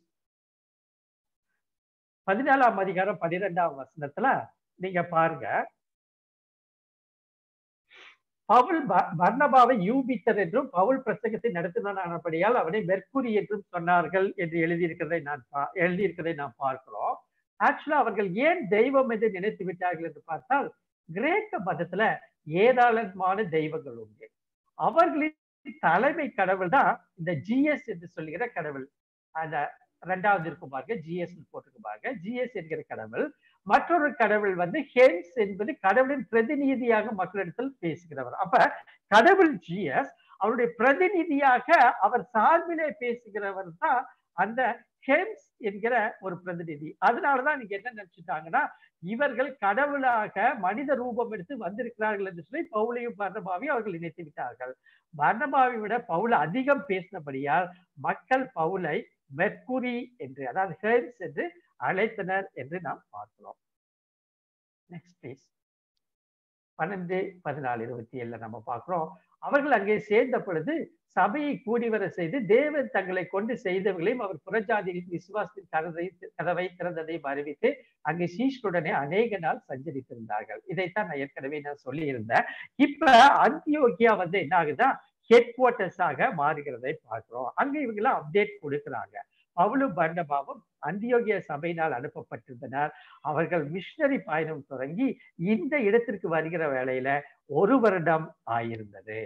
பதினாலாம் அதிகாரம் பனிரெண்டாம் வசனத்துல நீங்க பாருங்க பவுல் பர்ணபாவை யூபித்தர் என்றும் பவுல் பிரசங்கத்தை நடத்தினானபடியால் அவனை மெர்க்குரி என்றும் சொன்னார்கள் என்று எழுதியிருக்கிறதை நான் எழுதியிருக்கிறதை நாம் பார்க்கிறோம் ஆக்சுவலா அவர்கள் ஏன் தெய்வம் என்று நினைத்து விட்டார்கள் என்று பார்த்தால் கிரேக்க மதத்துல ஏராளமான தெய்வங்கள் உண்டு அவர்களின் தலைமை கடவுள் தான் இந்த ஜிஎஸ் என்று சொல்லுகிற கடவுள் அந்த ரெண்டாவது இருக்கும் பாருங்க ஜிஎஸ் போட்டிருக்கு பாருங்க ஜிஎஸ் என்கிற கடவுள் மற்றொரு கடவுள் வந்து ஹென்ஸ் என்பது கடவுளின் பிரதிநிதியாக மக்களிடத்தில் பேசுகிறவர் அப்ப கடவுள் ஜிஎஸ் அவருடைய பிரதிநிதியாக அவர் சார்பிலே பேசுகிறவர் தான் அந்த ஹென்ஸ் என்கிற ஒரு பிரதிநிதி அதனாலதான் நீங்க என்ன நினைச்சுட்டாங்கன்னா இவர்கள் கடவுளாக மனித ரூபம் எடுத்து வந்திருக்கிறார்கள் என்று சொல்லி பவுலையும் பர்ணபாவையும் அவர்கள் நினைத்து விட்டார்கள் பர்ணபாவை விட பவுல் அதிகம் பேசினபடியால் மக்கள் பவுலை மெர்குரி என்று அதாவது ஹெர்ஸ் என்று அழைத்தனர் என்று நாம் பார்க்கிறோம் நெக்ஸ்ட் ப்ளீஸ் பன்னெண்டு பதினாலு இருபத்தி ஏழுல நம்ம பார்க்கிறோம் அவர்கள் அங்கே சேர்ந்த பொழுது சபையை கூடி வர செய்து தேவன் தங்களை கொண்டு செய்தவர்களையும் அவர் புறஜாதிகளின் விசுவாசத்தின் கதவை கதவை திறந்ததையும் அறிவித்து அங்கே சீஷ்குடனே அநேக நாள் சஞ்சரித்திருந்தார்கள் இதைத்தான் நான் ஏற்கனவே நான் சொல்லியிருந்தேன் இப்ப அந்தியோகியா வந்து என்ன ஆகுதா ஹெட் குவார்டர்ஸாக மாறுகிறதை பார்க்கிறோம் அங்க இவங்கெல்லாம் அப்டேட் கொடுக்குறாங்க பவுலும் பர்ணபாவும் அந்தியோகிய சபையினால் அனுப்பப்பட்டிருந்தனர் அவர்கள் மிஷினரி பயணம் தொடங்கி இந்த இடத்திற்கு வருகிற வேளையில ஒரு வருடம் ஆயிருந்தது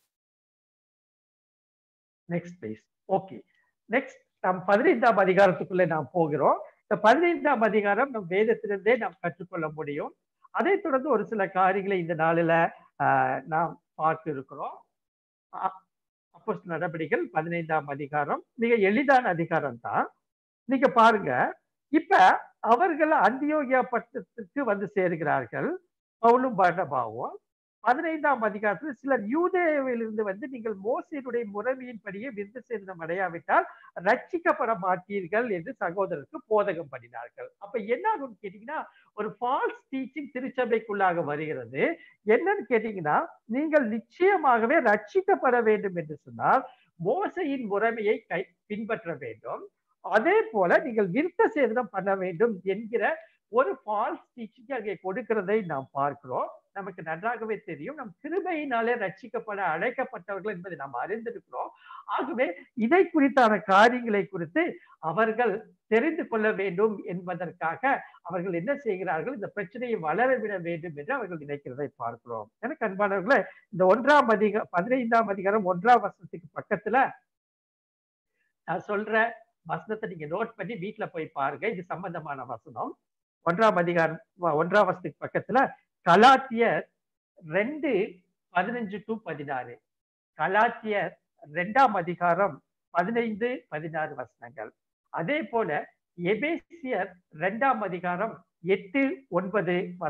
நெக்ஸ்ட் பிளீஸ் ஓகே நெக்ஸ்ட் நம் பதினைந்தாம் அதிகாரத்துக்குள்ள நாம் போகிறோம் இந்த பதினைந்தாம் அதிகாரம் நம் வேதத்திலிருந்தே நாம் கற்றுக்கொள்ள முடியும் அதை தொடர்ந்து ஒரு சில காரியங்களை இந்த நாளில நாம் பார்த்து இருக்கிறோம் அப்போ நடவடிக்கைகள் பதினைந்தாம் அதிகாரம் மிக எளிதான அதிகாரம் தான் நீங்க பாருங்க இப்ப அவர்கள் அந்தியோகியா பட்டத்துக்கு வந்து சேருகிறார்கள் பவுலும் பர்ணபாவும் பதினைந்தாம் அதிகாரத்தில் சிலர் யூதேவிலிருந்து வந்து நீங்கள் மோசையினுடைய முறைமையின்படியே விருந்து சேதனம் அடையாவிட்டால் ரட்சிக்கப்பட மாட்டீர்கள் என்று சகோதரருக்கு போதகம் பண்ணினார்கள் அப்ப என்ன ஆகும்னு கேட்டீங்கன்னா ஒரு ஃபால்ஸ் டீச்சிங் திருச்சபைக்குள்ளாக வருகிறது என்னன்னு கேட்டீங்கன்னா நீங்கள் நிச்சயமாகவே ரட்சிக்கப்பட வேண்டும் என்று சொன்னால் மோசையின் முறைமையை கை பின்பற்ற வேண்டும் அதே போல நீங்கள் விருத்த சேதனம் பண்ண வேண்டும் என்கிற ஒரு ஃபால்ஸ் டீச்சிங் அங்கே கொடுக்கிறதை நாம் பார்க்கிறோம் நமக்கு நன்றாகவே தெரியும் நம் கிருபையினாலே ரட்சிக்கப்பட அழைக்கப்பட்டவர்கள் என்பதை நாம் அறிந்திருக்கிறோம் ஆகவே இதை குறித்தான காரியங்களை குறித்து அவர்கள் தெரிந்து கொள்ள வேண்டும் என்பதற்காக அவர்கள் என்ன செய்கிறார்கள் இந்த பிரச்சனையை வளர விட வேண்டும் என்று அவர்கள் நினைக்கிறதை பார்க்கிறோம் எனக்கு அன்பானவர்களே இந்த ஒன்றாம் அதிக பதினைந்தாம் அதிகாரம் ஒன்றாம் வருஷத்துக்கு பக்கத்துல நான் சொல்ற வசனத்தை நீங்க நோட் பண்ணி வீட்டுல போய் பாருங்க இது சம்பந்தமான வசனம் ஒன்றாம் அதிகாரம் ஒன்றாம் வருஷத்துக்கு பக்கத்துல கலாத்தியர் ரெண்டு பதினஞ்சு டு பதினாறு கலாத்தியர் ரெண்டாம் அதிகாரம் பதினைந்து பதினாறு வசனங்கள் அதே போல எபேசியர் ரெண்டாம் அதிகாரம் எட்டு ஒன்பது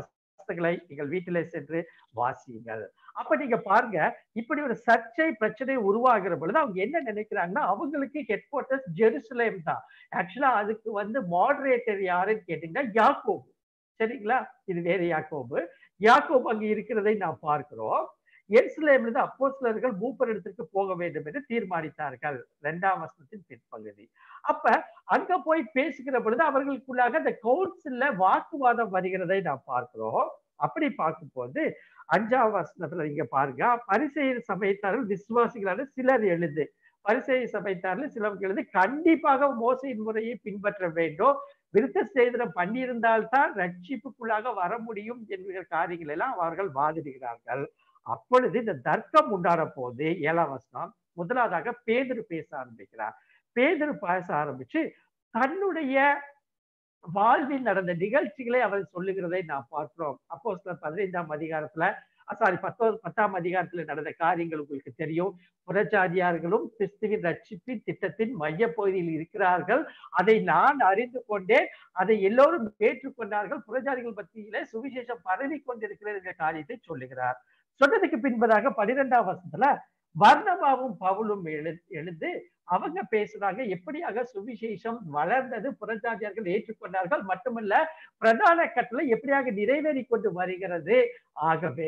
வாசகங்களை நீங்கள் வீட்டிலே சென்று வாசியுங்கள் அப்ப நீங்க பாருங்க இப்படி ஒரு சர்ச்சை பிரச்சனை உருவாகிற பொழுது அவங்க என்ன நினைக்கிறாங்கன்னா அவங்களுக்கு ஹெட் குவார்டர்ஸ் ஜெருசலேம் தான் ஆக்சுவலா அதுக்கு வந்து மாடரேட்டர் யாருன்னு கேட்டீங்கன்னா யாக்கோபு சரிங்களா இது வேற யாக்கோபு யாக்கோபு அங்க இருக்கிறதை நாம் பார்க்கிறோம் எருசலேம்ல இருந்து அப்போஸ்தலர்கள் மூப்பர் இடத்திற்கு போக வேண்டும் என்று தீர்மானித்தார்கள் இரண்டாம் வசனத்தின் பிற்பகுதி அப்ப அங்க போய் பேசுகிற பொழுது அவர்களுக்குள்ளாக அந்த கவுன்சில்ல வாக்குவாதம் வருகிறதை நாம் பார்க்கிறோம் அப்படி பார்க்கும்போது அஞ்சாம் வசனத்துல நீங்க பாருங்க பரிசெயர் சமயத்தார்கள் விசுவாசிகளான சிலர் எழுது பரிசெயர் சமயத்தார்கள் சிலருக்கு எழுது கண்டிப்பாக மோசையின் முறையை பின்பற்ற வேண்டும் விருத்த சேதனம் பண்ணியிருந்தால்தான் ரட்சிப்புக்குள்ளாக வர முடியும் என்கிற காரியங்கள் எல்லாம் அவர்கள் வாதிடுகிறார்கள் அப்பொழுது இந்த தர்க்கம் உண்டான போது ஏழாம் வசனம் முதலாவதாக பேதர் பேச ஆரம்பிக்கிறார் பேதர் பேச ஆரம்பிச்சு தன்னுடைய வாழ்வில் நடந்த நிகழ்ச்சிகளை அவர் சொல்லுகிறதை நாம் பார்க்கிறோம் அப்போ சில பதினைந்தாம் அதிகாரத்துல சாரி பத்தொன்பது பத்தாம் அதிகாரத்துல நடந்த காரியங்கள் உங்களுக்கு தெரியும் புறஜாதியார்களும் கிறிஸ்துவின் ரட்சிப்பின் திட்டத்தின் மைய பகுதியில் இருக்கிறார்கள் அதை நான் அறிந்து கொண்டேன் அதை எல்லோரும் ஏற்றுக்கொண்டார்கள் புறஜாதிகள் மத்தியிலே சுவிசேஷம் பரவி கொண்டிருக்கிறது என்ற காரியத்தை சொல்லுகிறார் சொன்னதுக்கு பின்பதாக பனிரெண்டாம் வருஷத்துல வர்ணபாவும் பவுலும் எழு எழுந்து அவங்க பேசுறாங்க எப்படியாக சுவிசேஷம் வளர்ந்தது புறஜாதியார்கள் ஏற்றுக்கொண்டார்கள் மட்டுமல்ல பிரதான கட்டளை எப்படியாக நிறைவேறி கொண்டு வருகிறது ஆகவே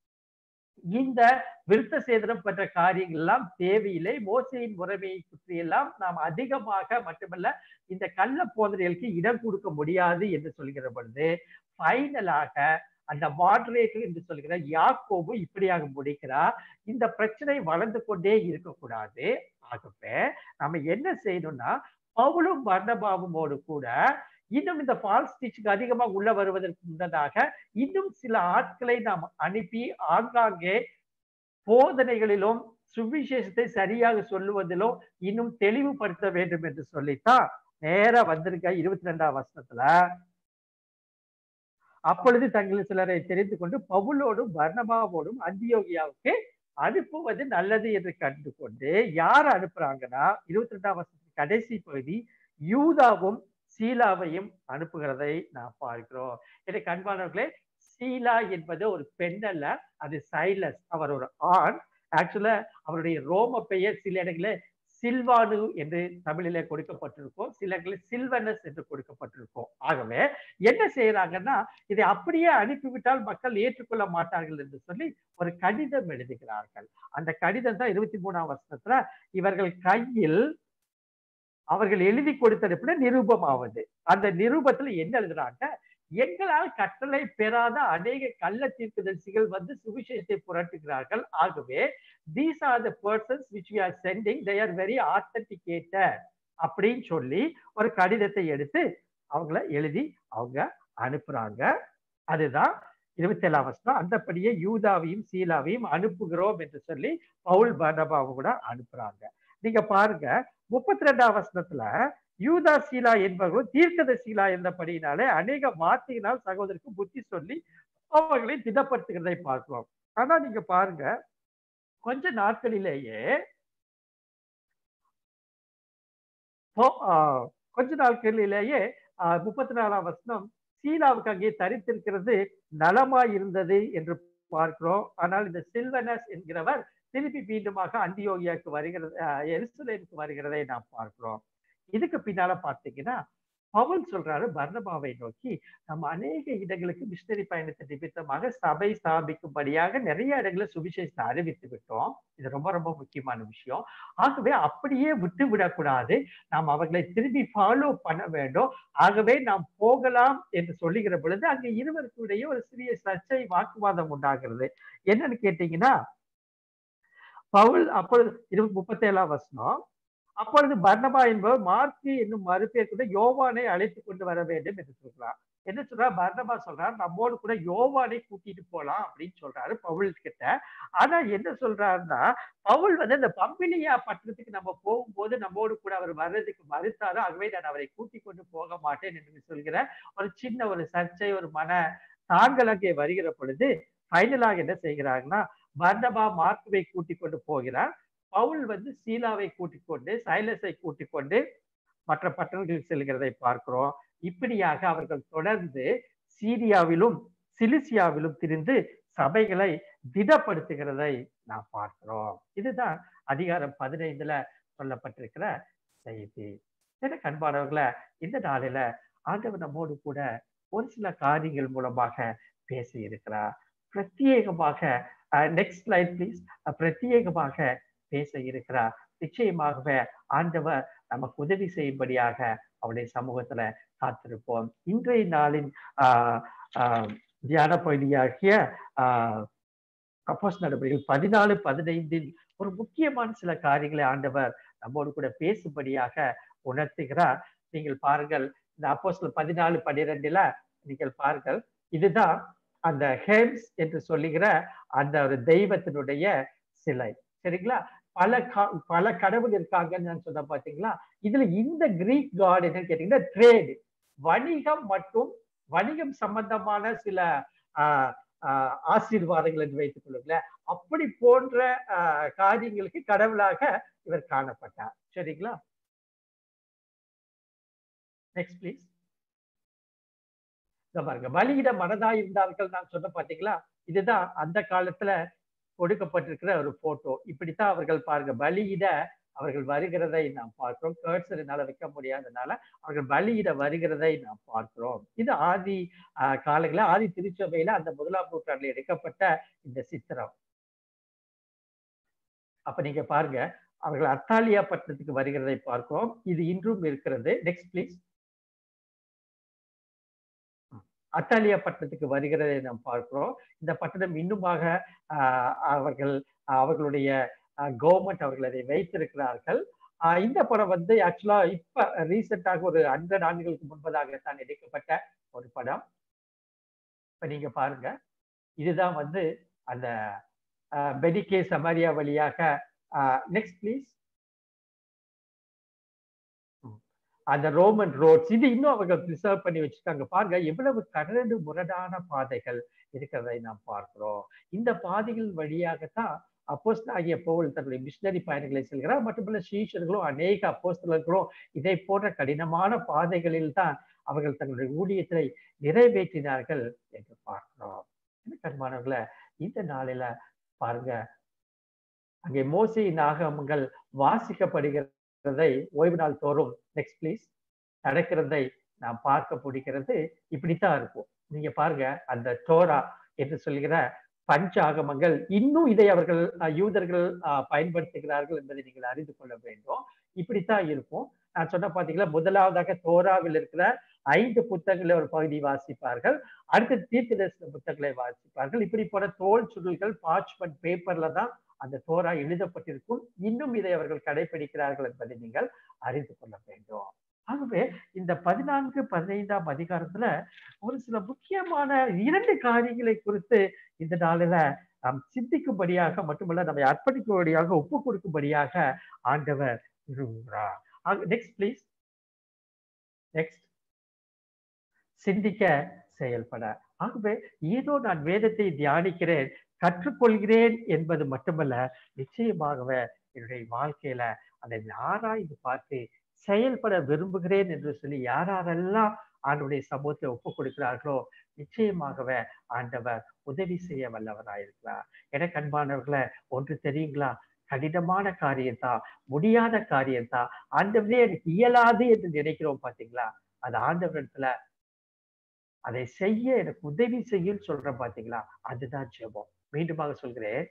இந்த விருத்த சேதனம் பெற்ற காரியங்கள் எல்லாம் தேவையில்லை மோசையின் முறைமையை பற்றி எல்லாம் நாம் அதிகமாக மட்டுமல்ல இந்த கள்ள போதனைகளுக்கு இடம் கொடுக்க முடியாது என்று சொல்கிற பொழுது ஃபைனலாக அந்த மாடரேட்டர் என்று சொல்கிற யாக்கோபு இப்படியாக முடிக்கிறார் இந்த பிரச்சனை வளர்ந்து கொண்டே இருக்கக்கூடாது ஆகவே நம்ம என்ன செய்யணும்னா பவுலும் வர்ணபாபுமோடு கூட இன்னும் இந்த ஃபால்ஸ் டீச்சிங் அதிகமா உள்ள வருவதற்கு முன்னதாக இன்னும் சில ஆட்களை நாம் அனுப்பி ஆங்காங்கே போதனைகளிலும் சுவிசேஷத்தை சரியாக சொல்லுவதிலும் இன்னும் தெளிவுபடுத்த வேண்டும் என்று சொல்லித்தான் நேரா வந்திருக்க இருபத்தி ரெண்டாம் வருஷத்துல அப்பொழுது தங்கள் சிலரை தெரிந்து கொண்டு பவுலோடும் வர்ணபாவோடும் அந்தியோகியாவுக்கு அனுப்புவது நல்லது என்று கண்டு கொண்டு யார் அனுப்புறாங்கன்னா இருபத்தி ரெண்டாம் வருஷத்துக்கு கடைசி பகுதி யூதாவும் சீலாவையும் அனுப்புகிறதை நாம் பார்க்கிறோம் எனக்கு அன்பானவர்களே சீலா என்பது ஒரு பெண் அல்ல அது சைலஸ் அவர் ஒரு ஆண் ஆக்சுவலா அவருடைய ரோம பெயர் சில இடங்களில் சில்வானு என்று தமிழிலே கொடுக்கப்பட்டிருக்கும் சில இடங்களில் சில்வனஸ் என்று கொடுக்கப்பட்டிருக்கும் ஆகவே என்ன செய்யறாங்கன்னா இதை அப்படியே அனுப்பிவிட்டால் மக்கள் ஏற்றுக்கொள்ள மாட்டார்கள் என்று சொல்லி ஒரு கடிதம் எழுதுகிறார்கள் அந்த கடிதம் தான் இருபத்தி மூணாம் வருஷத்துல இவர்கள் கையில் அவர்கள் எழுதி கொடுத்தது நிரூபமாவது அந்த நிரூபத்துல என்ன எழுதுறாங்க எங்களால் கட்டளை பெறாத அநேக கள்ள தீர்க்கதரிசிகள் வந்து சுவிசேஷத்தை புரட்டுகிறார்கள் ஆகவே these are the persons which we are sending they are very authenticated அப்படின்னு சொல்லி ஒரு கடிதத்தை எடுத்து அவங்கள எழுதி அவங்க அனுப்புறாங்க அதுதான் இருபத்தி ஏழாம் வருஷம் அந்தபடியே யூதாவையும் சீலாவையும் அனுப்புகிறோம் என்று சொல்லி பவுல் பர்னபாவை கூட அனுப்புறாங்க நீங்க பாருங்க முப்பத்தி ரெண்டாம் வசனத்துல யூதா சீலா என்பவர்களும் தீர்க்கத சீலா என்றபடியினாலே அநேக வார்த்தையினால் சகோதரருக்கு புத்தி சொல்லி அவர்களை திடப்படுத்துகிறதை பார்க்கிறோம் ஆனா நீங்க பாருங்க கொஞ்ச நாட்களிலேயே கொஞ்ச நாட்களிலேயே முப்பத்தி நாலாம் வருஷம் சீலாவுக்கு அங்கே தரித்திருக்கிறது நலமா இருந்தது என்று பார்க்கிறோம் ஆனால் இந்த சில்வனஸ் என்கிறவர் திருப்பி மீண்டுமாக அந்தியோகியாவுக்கு வருகிறது எருசலேமுக்கு வருகிறதை நாம் பார்க்கிறோம் இதுக்கு பின்னால பார்த்தீங்கன்னா பவுல் சொல்றாரு பர்ணபாவை நோக்கி நம்ம அநேக இடங்களுக்கு மிஷினரி பயணத்தை நிமித்தமாக சபை ஸ்தாபிக்கும்படியாக நிறைய இடங்களை சுவிசேஷத்தை அறிவித்து விட்டோம் இது ரொம்ப ரொம்ப முக்கியமான விஷயம் ஆகவே அப்படியே விட்டு விடக்கூடாது நாம் அவர்களை திரும்பி ஃபாலோ பண்ண வேண்டும் ஆகவே நாம் போகலாம் என்று சொல்லுகிற பொழுது அங்க இருவருக்கு இடையே ஒரு சிறிய சர்ச்சை வாக்குவாதம் உண்டாகிறது என்னன்னு கேட்டீங்கன்னா பவுல் அப்பொழுது இருபது முப்பத்தி ஏழாம் வருஷம் அப்பொழுது பர்ணபா என்பவர் மார்க்கு என்னும் மறுபேர் கூட யோவானை அழைத்து கொண்டு வர வேண்டும் என்று சொல்றார் என்ன சொல்றா பர்ணபா சொல்றார் நம்மோடு கூட யோவானை கூட்டிட்டு போலாம் அப்படின்னு சொல்றாரு பவுல் கிட்ட ஆனா என்ன சொல்றாருன்னா பவுல் வந்து இந்த பம்பிலியா பட்டணத்துக்கு நம்ம போகும்போது நம்மோடு கூட அவர் வர்றதுக்கு மறுத்தாரு ஆகவே நான் அவரை கூட்டி கொண்டு போக மாட்டேன் என்று சொல்கிற ஒரு சின்ன ஒரு சர்ச்சை ஒரு மன தாங்கள் அங்கே வருகிற பொழுது ஃபைனலாக என்ன செய்கிறாங்கன்னா பர்ணபா மார்க்குவை கூட்டிக் கொண்டு போகிறார் பவுல் வந்து சீலாவை கூட்டிக் கொண்டு சைலஸை கூட்டிக் கொண்டு மற்ற பட்டணங்களுக்கு செல்கிறதை பார்க்கிறோம் இப்படியாக அவர்கள் தொடர்ந்து சீரியாவிலும் சிலிசியாவிலும் திரிந்து சபைகளை திடப்படுத்துகிறதை நாம் பார்க்கிறோம் இதுதான் அதிகாரம் பதினைந்துல சொல்லப்பட்டிருக்கிற செய்தி எனக்கு அன்பானவர்களை இந்த நாளில ஆண்டவர் நம்மோடு கூட ஒரு சில காரியங்கள் மூலமாக பேசி இருக்கிறார் பிரத்யேகமாக நெக்ஸ்ட் ஸ்லைட் ப்ளீஸ் பிரத்யேகமாக பேச இருக்கிறார் நிச்சயமாகவே ஆண்டவர் நமக்கு உதவி செய்யும்படியாக அவருடைய சமூகத்துல காத்திருப்போம் இன்றைய நாளின் ஆஹ் ஆஹ் தியான பகுதியாகிய ஆஹ் அப்போஸ் நடவடிக்கைகள் பதினாலு பதினைந்தில் ஒரு முக்கியமான சில காரியங்களை ஆண்டவர் நம்மோடு கூட பேசும்படியாக உணர்த்துகிறார் நீங்கள் பாருங்கள் இந்த அப்போஸ்ல பதினாலு பன்னிரெண்டுல நீங்கள் பாருங்கள் இதுதான் அந்த ஹேம்ஸ் என்று சொல்லுகிற அந்த ஒரு தெய்வத்தினுடைய சிலை சரிங்களா பல பல கடவுள் இருக்காங்கன்னு நான் சொன்ன பாத்தீங்களா இதுல இந்த கிரீக் காட் என்னன்னு கேட்டீங்கன்னா ட்ரேடு வணிகம் மற்றும் வணிகம் சம்பந்தமான சில ஆஹ் ஆசீர்வாதங்கள் என்று வைத்துக் கொள்ளுங்களேன் அப்படி போன்ற காரியங்களுக்கு கடவுளாக இவர் காணப்பட்டார் சரிங்களா நெக்ஸ்ட் ப்ளீஸ் இந்த பாருங்க பலியிட மனதா இருந்தார்கள் நான் சொன்ன பாத்தீங்களா இதுதான் அந்த காலத்துல கொடுக்கப்பட்டிருக்கிற ஒரு போட்டோ இப்படித்தான் அவர்கள் பாருங்க பலியிட அவர்கள் வருகிறதை நாம் பார்க்கிறோம் கேர்சர் என்னால வைக்க முடியாதனால அவர்கள் பலியிட வருகிறதை நாம் பார்க்கிறோம் இது ஆதி காலங்களில் ஆதி திருச்சபையில அந்த முதலாம் நூற்றாண்டில் எடுக்கப்பட்ட இந்த சித்திரம் அப்ப நீங்க பாருங்க அவர்கள் அத்தாலியா பட்டணத்துக்கு வருகிறதை பார்க்கிறோம் இது இன்றும் இருக்கிறது நெக்ஸ்ட் ப்ளீஸ் அத்தாலியா பட்டணத்துக்கு வருகிறதை நாம் பார்க்கிறோம் இந்த பட்டணம் இன்னுமாக அவர்கள் அவர்களுடைய கவர்மெண்ட் அவர்கள் அதை வைத்திருக்கிறார்கள் இந்த படம் வந்து ஆக்சுவலா இப்ப ரீசெண்டாக ஒரு ஹண்ட்ரட் ஆண்டுகளுக்கு முன்பதாகத்தான் எடுக்கப்பட்ட ஒரு படம் இப்ப நீங்க பாருங்க இதுதான் வந்து அந்த பெடிகே சமாரியா வழியாக நெக்ஸ்ட் ப்ளீஸ் அந்த ரோமன் ரோட்ஸ் இது இன்னும் அவங்க ப்ரிசர்வ் பண்ணி வச்சிருக்காங்க பாருங்க எவ்வளவு கரடு முரடான பாதைகள் இருக்கிறதை நாம் பார்க்கிறோம் இந்த பாதைகள் வழியாகத்தான் அப்போஸ்ட் ஆகிய பவுல் தன்னுடைய மிஷினரி பயணங்களை செல்கிறார் மட்டுமல்ல சீஷர்களும் அநேக அப்போஸ்தலர்களும் இதை போன்ற கடினமான பாதைகளில் தான் அவர்கள் தங்களுடைய ஊழியத்தை நிறைவேற்றினார்கள் என்று பார்க்கிறோம் கண்மானவர்களை இந்த நாளில பாருங்க அங்கே மோசி நாகமங்கள் வாசிக்கப்படுகிறதை ஓய்வு நாள் தோறும் நெக்ஸ்ட் ப்ளீஸ் நடக்கிறதை நாம் பார்க்க பிடிக்கிறது இப்படித்தான் இருக்கும் நீங்க பாருங்க அந்த டோரா என்று சொல்கிற பஞ்ச ஆகமங்கள் இன்னும் இதை அவர்கள் யூதர்கள் பயன்படுத்துகிறார்கள் என்பதை நீங்கள் அறிந்து கொள்ள வேண்டும் இப்படித்தான் இருக்கும் நான் சொன்ன பாத்தீங்களா முதலாவதாக தோராவில் இருக்கிற ஐந்து புத்தகங்களை ஒரு பகுதி வாசிப்பார்கள் அடுத்து தீர்க்க தரிசன புத்தகங்களை வாசிப்பார்கள் இப்படி போல தோல் சுருள்கள் பார்ச்மெண்ட் பேப்பர்ல தான் அந்த தோரா எழுதப்பட்டிருக்கும் இன்னும் இதை அவர்கள் கடைபிடிக்கிறார்கள் என்பதை நீங்கள் அறிந்து கொள்ள வேண்டும் ஆகவே இந்த பதினான்கு பதினைந்தாம் அதிகாரத்துல ஒரு சில முக்கியமான இரண்டு காரியங்களை குறித்து இந்த நாளில நாம் சிந்திக்கும்படியாக மட்டுமல்ல நம்மை அர்ப்பணிக்கும்படியாக ஒப்பு கொடுக்கும்படியாக ஆண்டவர் விரும்புகிறார் நெக்ஸ்ட் ப்ளீஸ் நெக்ஸ்ட் சிந்திக்க செயல்பட ஆகவே ஏதோ நான் வேதத்தை தியானிக்கிறேன் கற்றுக்கொள்கிறேன் என்பது மட்டுமல்ல நிச்சயமாகவே என்னுடைய வாழ்க்கையில அதை ஆராய்ந்து பார்த்து செயல்பட விரும்புகிறேன் என்று சொல்லி யாரெல்லாம் ஆண்டுடைய சமூகத்தை ஒப்பு கொடுக்கிறார்களோ நிச்சயமாகவே ஆண்டவர் உதவி செய்ய வல்லவராயிருக்கிறார் எனக்கு அன்பானவர்களை ஒன்று தெரியுங்களா கடினமான காரியம்தான் முடியாத காரியம்தான் ஆண்டவரே எனக்கு இயலாது என்று நினைக்கிறோம் பாத்தீங்களா அது ஆண்டவரிடத்துல அதை செய்ய எனக்கு உதவி செய்யும் சொல்றேன் பாத்தீங்களா அதுதான் ஜெபம் மீண்டுமாக சொல்கிறேன்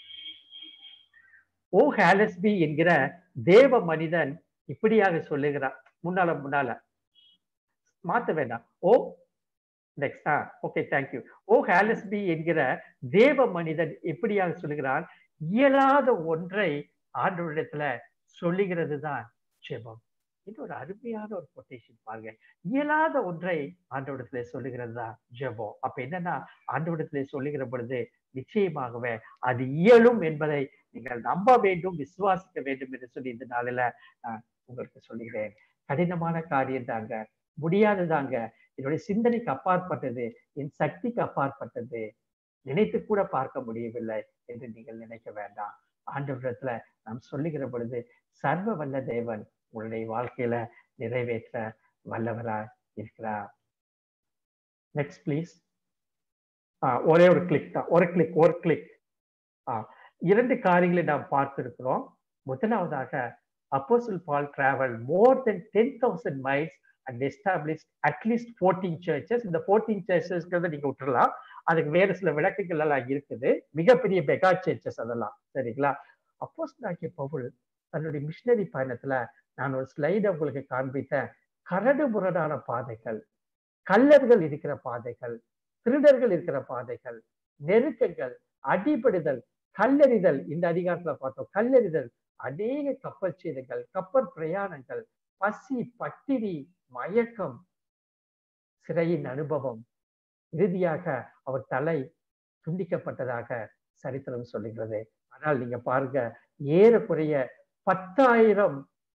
ஓ ஹாலஸ்பி என்கிற தேவ மனிதன் இப்படியாக சொல்லுகிறார் முன்னால முன்னால மாத்த வேண்டாம் ஓ நெக்ஸ்ட் ஆ ஓகே தேங்க்யூ ஓ ஹாலஸ்பி என்கிற தேவ மனிதன் எப்படியாக சொல்லுகிறான் இயலாத ஒன்றை ஆண்டவரிடத்துல சொல்லுகிறது தான் ஜெபம் இது ஒரு அருமையான ஒரு கொட்டேஷன் பாருங்க இயலாத ஒன்றை ஆண்டவரிடத்துல சொல்லுகிறது தான் ஜெபம் அப்ப என்னன்னா ஆண்டவரிடத்துல சொல்லுகிற பொழுது நிச்சயமாகவே அது இயலும் என்பதை நீங்கள் நம்ப வேண்டும் விசுவாசிக்க வேண்டும் என்று சொல்லி இந்த நாளில நான் உங்களுக்கு சொல்லுகிறேன் கடினமான காரியம் தாங்க முடியாது தாங்க என்னுடைய சிந்தனைக்கு அப்பாற்பட்டது என் சக்திக்கு அப்பாற்பட்டது நினைத்து கூட பார்க்க முடியவில்லை என்று நீங்கள் நினைக்க வேண்டாம் ஆண்டவரிடத்துல நாம் சொல்லுகிற பொழுது சர்வ வல்ல தேவன் உங்களுடைய வாழ்க்கையில நிறைவேற்ற வல்லவராய் இருக்கிறார் நெக்ஸ்ட் ப்ளீஸ் ஆஹ் ஒரே ஒரு கிளிக் தான் ஒரு கிளிக் ஒரு கிளிக் இரண்டு காரியங்களை நாம் பார்த்திருக்கிறோம் முதலாவதாக apostle Paul travel more then ten thousand miles and establish at least fourteen churches இந்த ஃபோர்டீன் சர்ச்சஸ்ங்கிறத நீங்க விட்டுறலாம் அதுக்கு வேறு சில விளக்குகள் எல்லாம் இருக்குது மிகப்பெரிய மெகா சர்ச்சஸ் அதெல்லாம் சரிங்களா அப்போஸ் நாக்கிய பவுல் தன்னுடைய மிஷினரி பயணத்துல நான் ஒரு ஸ்லைட உங்களுக்கு காண்பித்தேன் கரடு முரடான பாதைகள் கல்லர்கள் இருக்கிற பாதைகள் திருடர்கள் இருக்கிற பாதைகள் நெருக்கங்கள் அடிபடுதல் கல்லெறிதல் இந்த அதிகாரத்துல பார்த்தோம் கல்லெறிதல் அநேக கப்பல் சேதங்கள் கப்பல் பிரயாணங்கள் பசி பட்டினி மயக்கம் சிறையின் அனுபவம் இறுதியாக அவர் தலை துண்டிக்கப்பட்டதாக சரித்திரம் சொல்லுகிறது ஆனால் நீங்க பாருங்க ஏறக்குறைய பத்தாயிரம்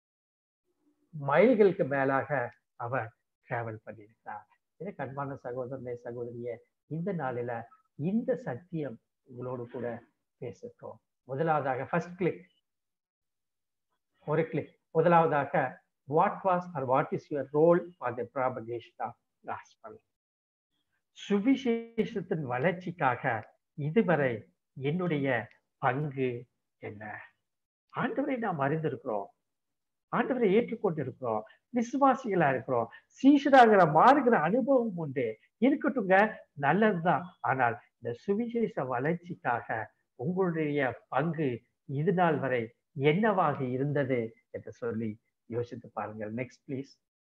மைல்களுக்கு மேலாக அவர் டிராவல் பண்ணியிருக்கிறார் எனக்கு அன்பான சகோதரனே சகோதரிய இந்த நாளில இந்த சத்தியம் உங்களோடு கூட பேசட்டும் முதலாவதாக ஃபர்ஸ்ட் கிளிக் ஒரு கிளிக் முதலாவதாக what was or what is your role for the propagation of gospel சுவிசேஷத்தின் வளர்ச்சிக்காக இதுவரை என்னுடைய பங்கு என்ன ஆண்டவரை நாம் அறிந்திருக்கிறோம் ஆண்டவரை ஏற்றுக்கொண்டு இருக்கிறோம் விசுவாசிகளா இருக்கிறோம் சீஷராகிற மாறுகிற அனுபவம் உண்டு இருக்கட்டுங்க நல்லதுதான் ஆனால் இந்த சுவிசேஷ வளர்ச்சிக்காக உங்களுடைய பங்கு இது நாள் வரை என்னவாக இருந்தது என்று சொல்லி யோசித்து பாருங்கள் next please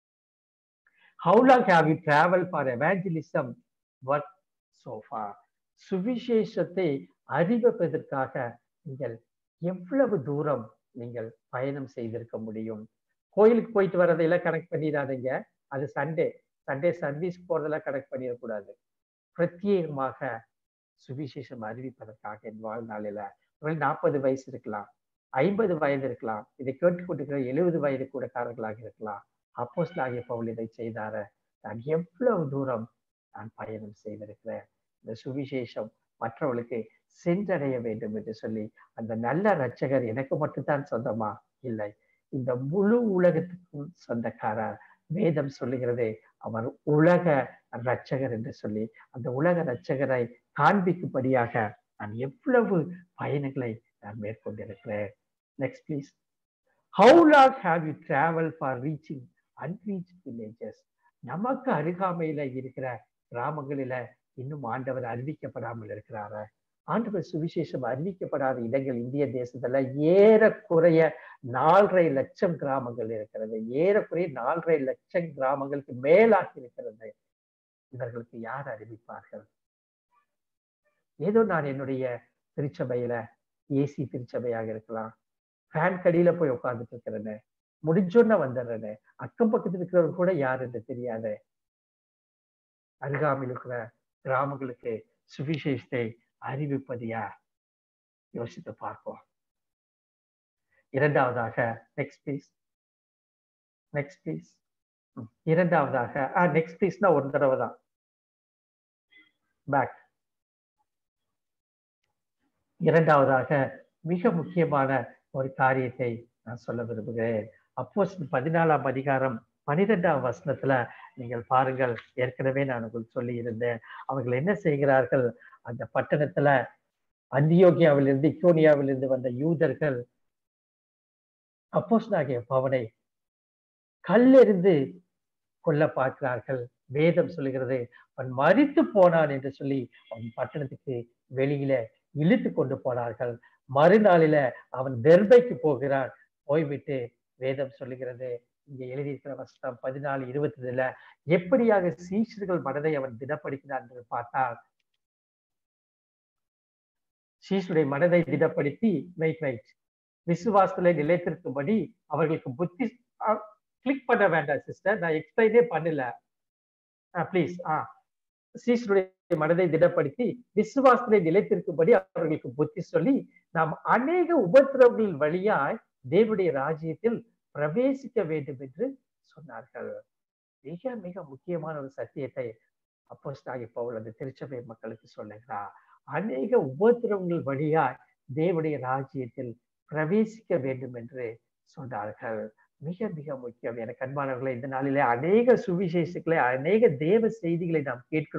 how long have you travel for evangelism work so far சுவிசேஷத்தை அறிவிப்பதற்காக நீங்கள் எவ்வளவு தூரம் நீங்கள் பயணம் செய்திருக்க முடியும் கோயிலுக்கு போயிட்டு வர்றதையெல்லாம் கனெக்ட் பண்ணிடாதீங்க அது சண்டே சண்டே சர்வீஸ் போறதெல்லாம் கனெக்ட் பண்ணிடக்கூடாது பிரத்யேகமாக சுவிசேஷம் அறிவிப்பதற்காக என் வாழ்நாளில ஒரு நாற்பது வயசு இருக்கலாம் ஐம்பது வயது இருக்கலாம் இதை கேட்டுக்கொண்டிருக்கிற எழுபது வயது கூடக்காரர்களாக இருக்கலாம் அப்போஸ் ஆகிய பவுல் இதை செய்தார நான் எவ்வளவு தூரம் நான் பயணம் செய்திருக்கிறேன் இந்த சுவிசேஷம் மற்றவர்களுக்கு சென்றடைய வேண்டும் என்று சொல்லி அந்த நல்ல ரட்சகர் எனக்கு மட்டும்தான் சொந்தமா இல்லை இந்த முழு உலகத்துக்கும் சொந்தக்காரர் வேதம் சொல்லுகிறது அவர் உலக ரட்சகர் என்று சொல்லி அந்த உலக ரட்சகரை காண்பிக்கும்படியாக நான் எவ்வளவு பயணங்களை நான் மேற்கொண்டிருக்கிறேன் next please how long have you travel for reaching unreach villages நமக்கு அருகாமையில இருக்கிற கிராமங்களில இன்னும் ஆண்டவர் அறிவிக்கப்படாமல் இருக்கிறாரு ஆண்டவர் சுவிசேஷம் அறிவிக்கப்படாத இடங்கள் இந்திய தேசத்துல ஏறக்குறைய நாலரை லட்சம் கிராமங்கள் இருக்கிறது ஏறக்குறைய நாலரை லட்சம் கிராமங்களுக்கு மேலாக இருக்கிறது இவர்களுக்கு யார் அறிவிப்பார்கள் ஏதோ நான் என்னுடைய திருச்சபையில ஏசி திருச்சபையாக இருக்கலாம் ஃபேன் கடியில போய் உட்கார்ந்துட்டு இருக்கிறேன்னு முடிஞ்சோன்னு வந்துடுறேன்னு அக்கம் பக்கத்தில் இருக்கிறவங்க கூட யார் என்று தெரியாத அருகாமையில் இருக்கிற கிராமங்களுக்கு சுவிசேஷத்தை அறிவிப்பது யார் யோசித்து பார்ப்போம் இரண்டாவதாக நெக்ஸ்ட் ப்ளீஸ் நெக்ஸ்ட் ப்ளீஸ் இரண்டாவதாக ஆ நெக்ஸ்ட் ப்ளீஸ்னா ஒரு தடவை தான் பேக் இரண்டாவதாக மிக முக்கியமான ஒரு காரியத்தை நான் சொல்ல விரும்புகிறேன் அப்போ பதினாலாம் அதிகாரம் பனிரெண்டாம் வசனத்துல நீங்கள் பாருங்கள் ஏற்கனவே நான் உங்களுக்கு சொல்லி இருந்தேன் அவர்கள் என்ன செய்கிறார்கள் அந்த பட்டணத்துல அந்தியோகியாவிலிருந்து இக்கோனியாவிலிருந்து வந்த யூதர்கள் அப்போஸ்னாகிய பவனை கல்லெறிந்து கொல்ல பார்க்கிறார்கள் வேதம் சொல்லுகிறது அவன் மறித்து போனான் என்று சொல்லி அவன் பட்டணத்துக்கு வெளியில இழுத்து கொண்டு போனார்கள் மறுநாளில அவன் தெர்பைக்கு போகிறான் போய்விட்டு வேதம் சொல்லுகிறது இங்க எழுதியிருக்கிற வசனம் பதினாலு இருபத்தி எப்படியாக சீஷர்கள் மனதை அவன் திடப்படுத்தினான் என்று பார்த்தால் சீசுடைய மனதை திடப்படுத்தி வெயிட் வெயிட் விசுவாசத்துல நிலைத்திருக்கும்படி அவர்களுக்கு புத்தி கிளிக் பண்ண வேண்டாம் சிஸ்டர் நான் எக்ஸ்பிளைனே பண்ணல ப்ளீஸ் ஆ சீசருடைய மனதை திடப்படுத்தி விசுவாசத்திலே நிலைத்திருக்கும்படி அவர்களுக்கு புத்தி சொல்லி நாம் அநேக உபத்திரவங்களின் வழியாய் தேவனுடைய ராஜ்யத்தில் பிரவேசிக்க வேண்டும் என்று சொன்னார்கள் மிக மிக முக்கியமான ஒரு சத்தியத்தை அப்போஸ்டாகி பவுல் அந்த திருச்சபை மக்களுக்கு சொல்லுகிறார் அநேக உபத்திரவங்கள் வழியாய் தேவனுடைய ராஜ்யத்தில் பிரவேசிக்க வேண்டும் என்று சொன்னார்கள் மிக மிக முக்கியம் எனக்கு அன்பானவர்களை இந்த நாளிலே அநேக சுவிசேஷங்களை அநேக தேவ செய்திகளை நாம் கேட்கிறோம்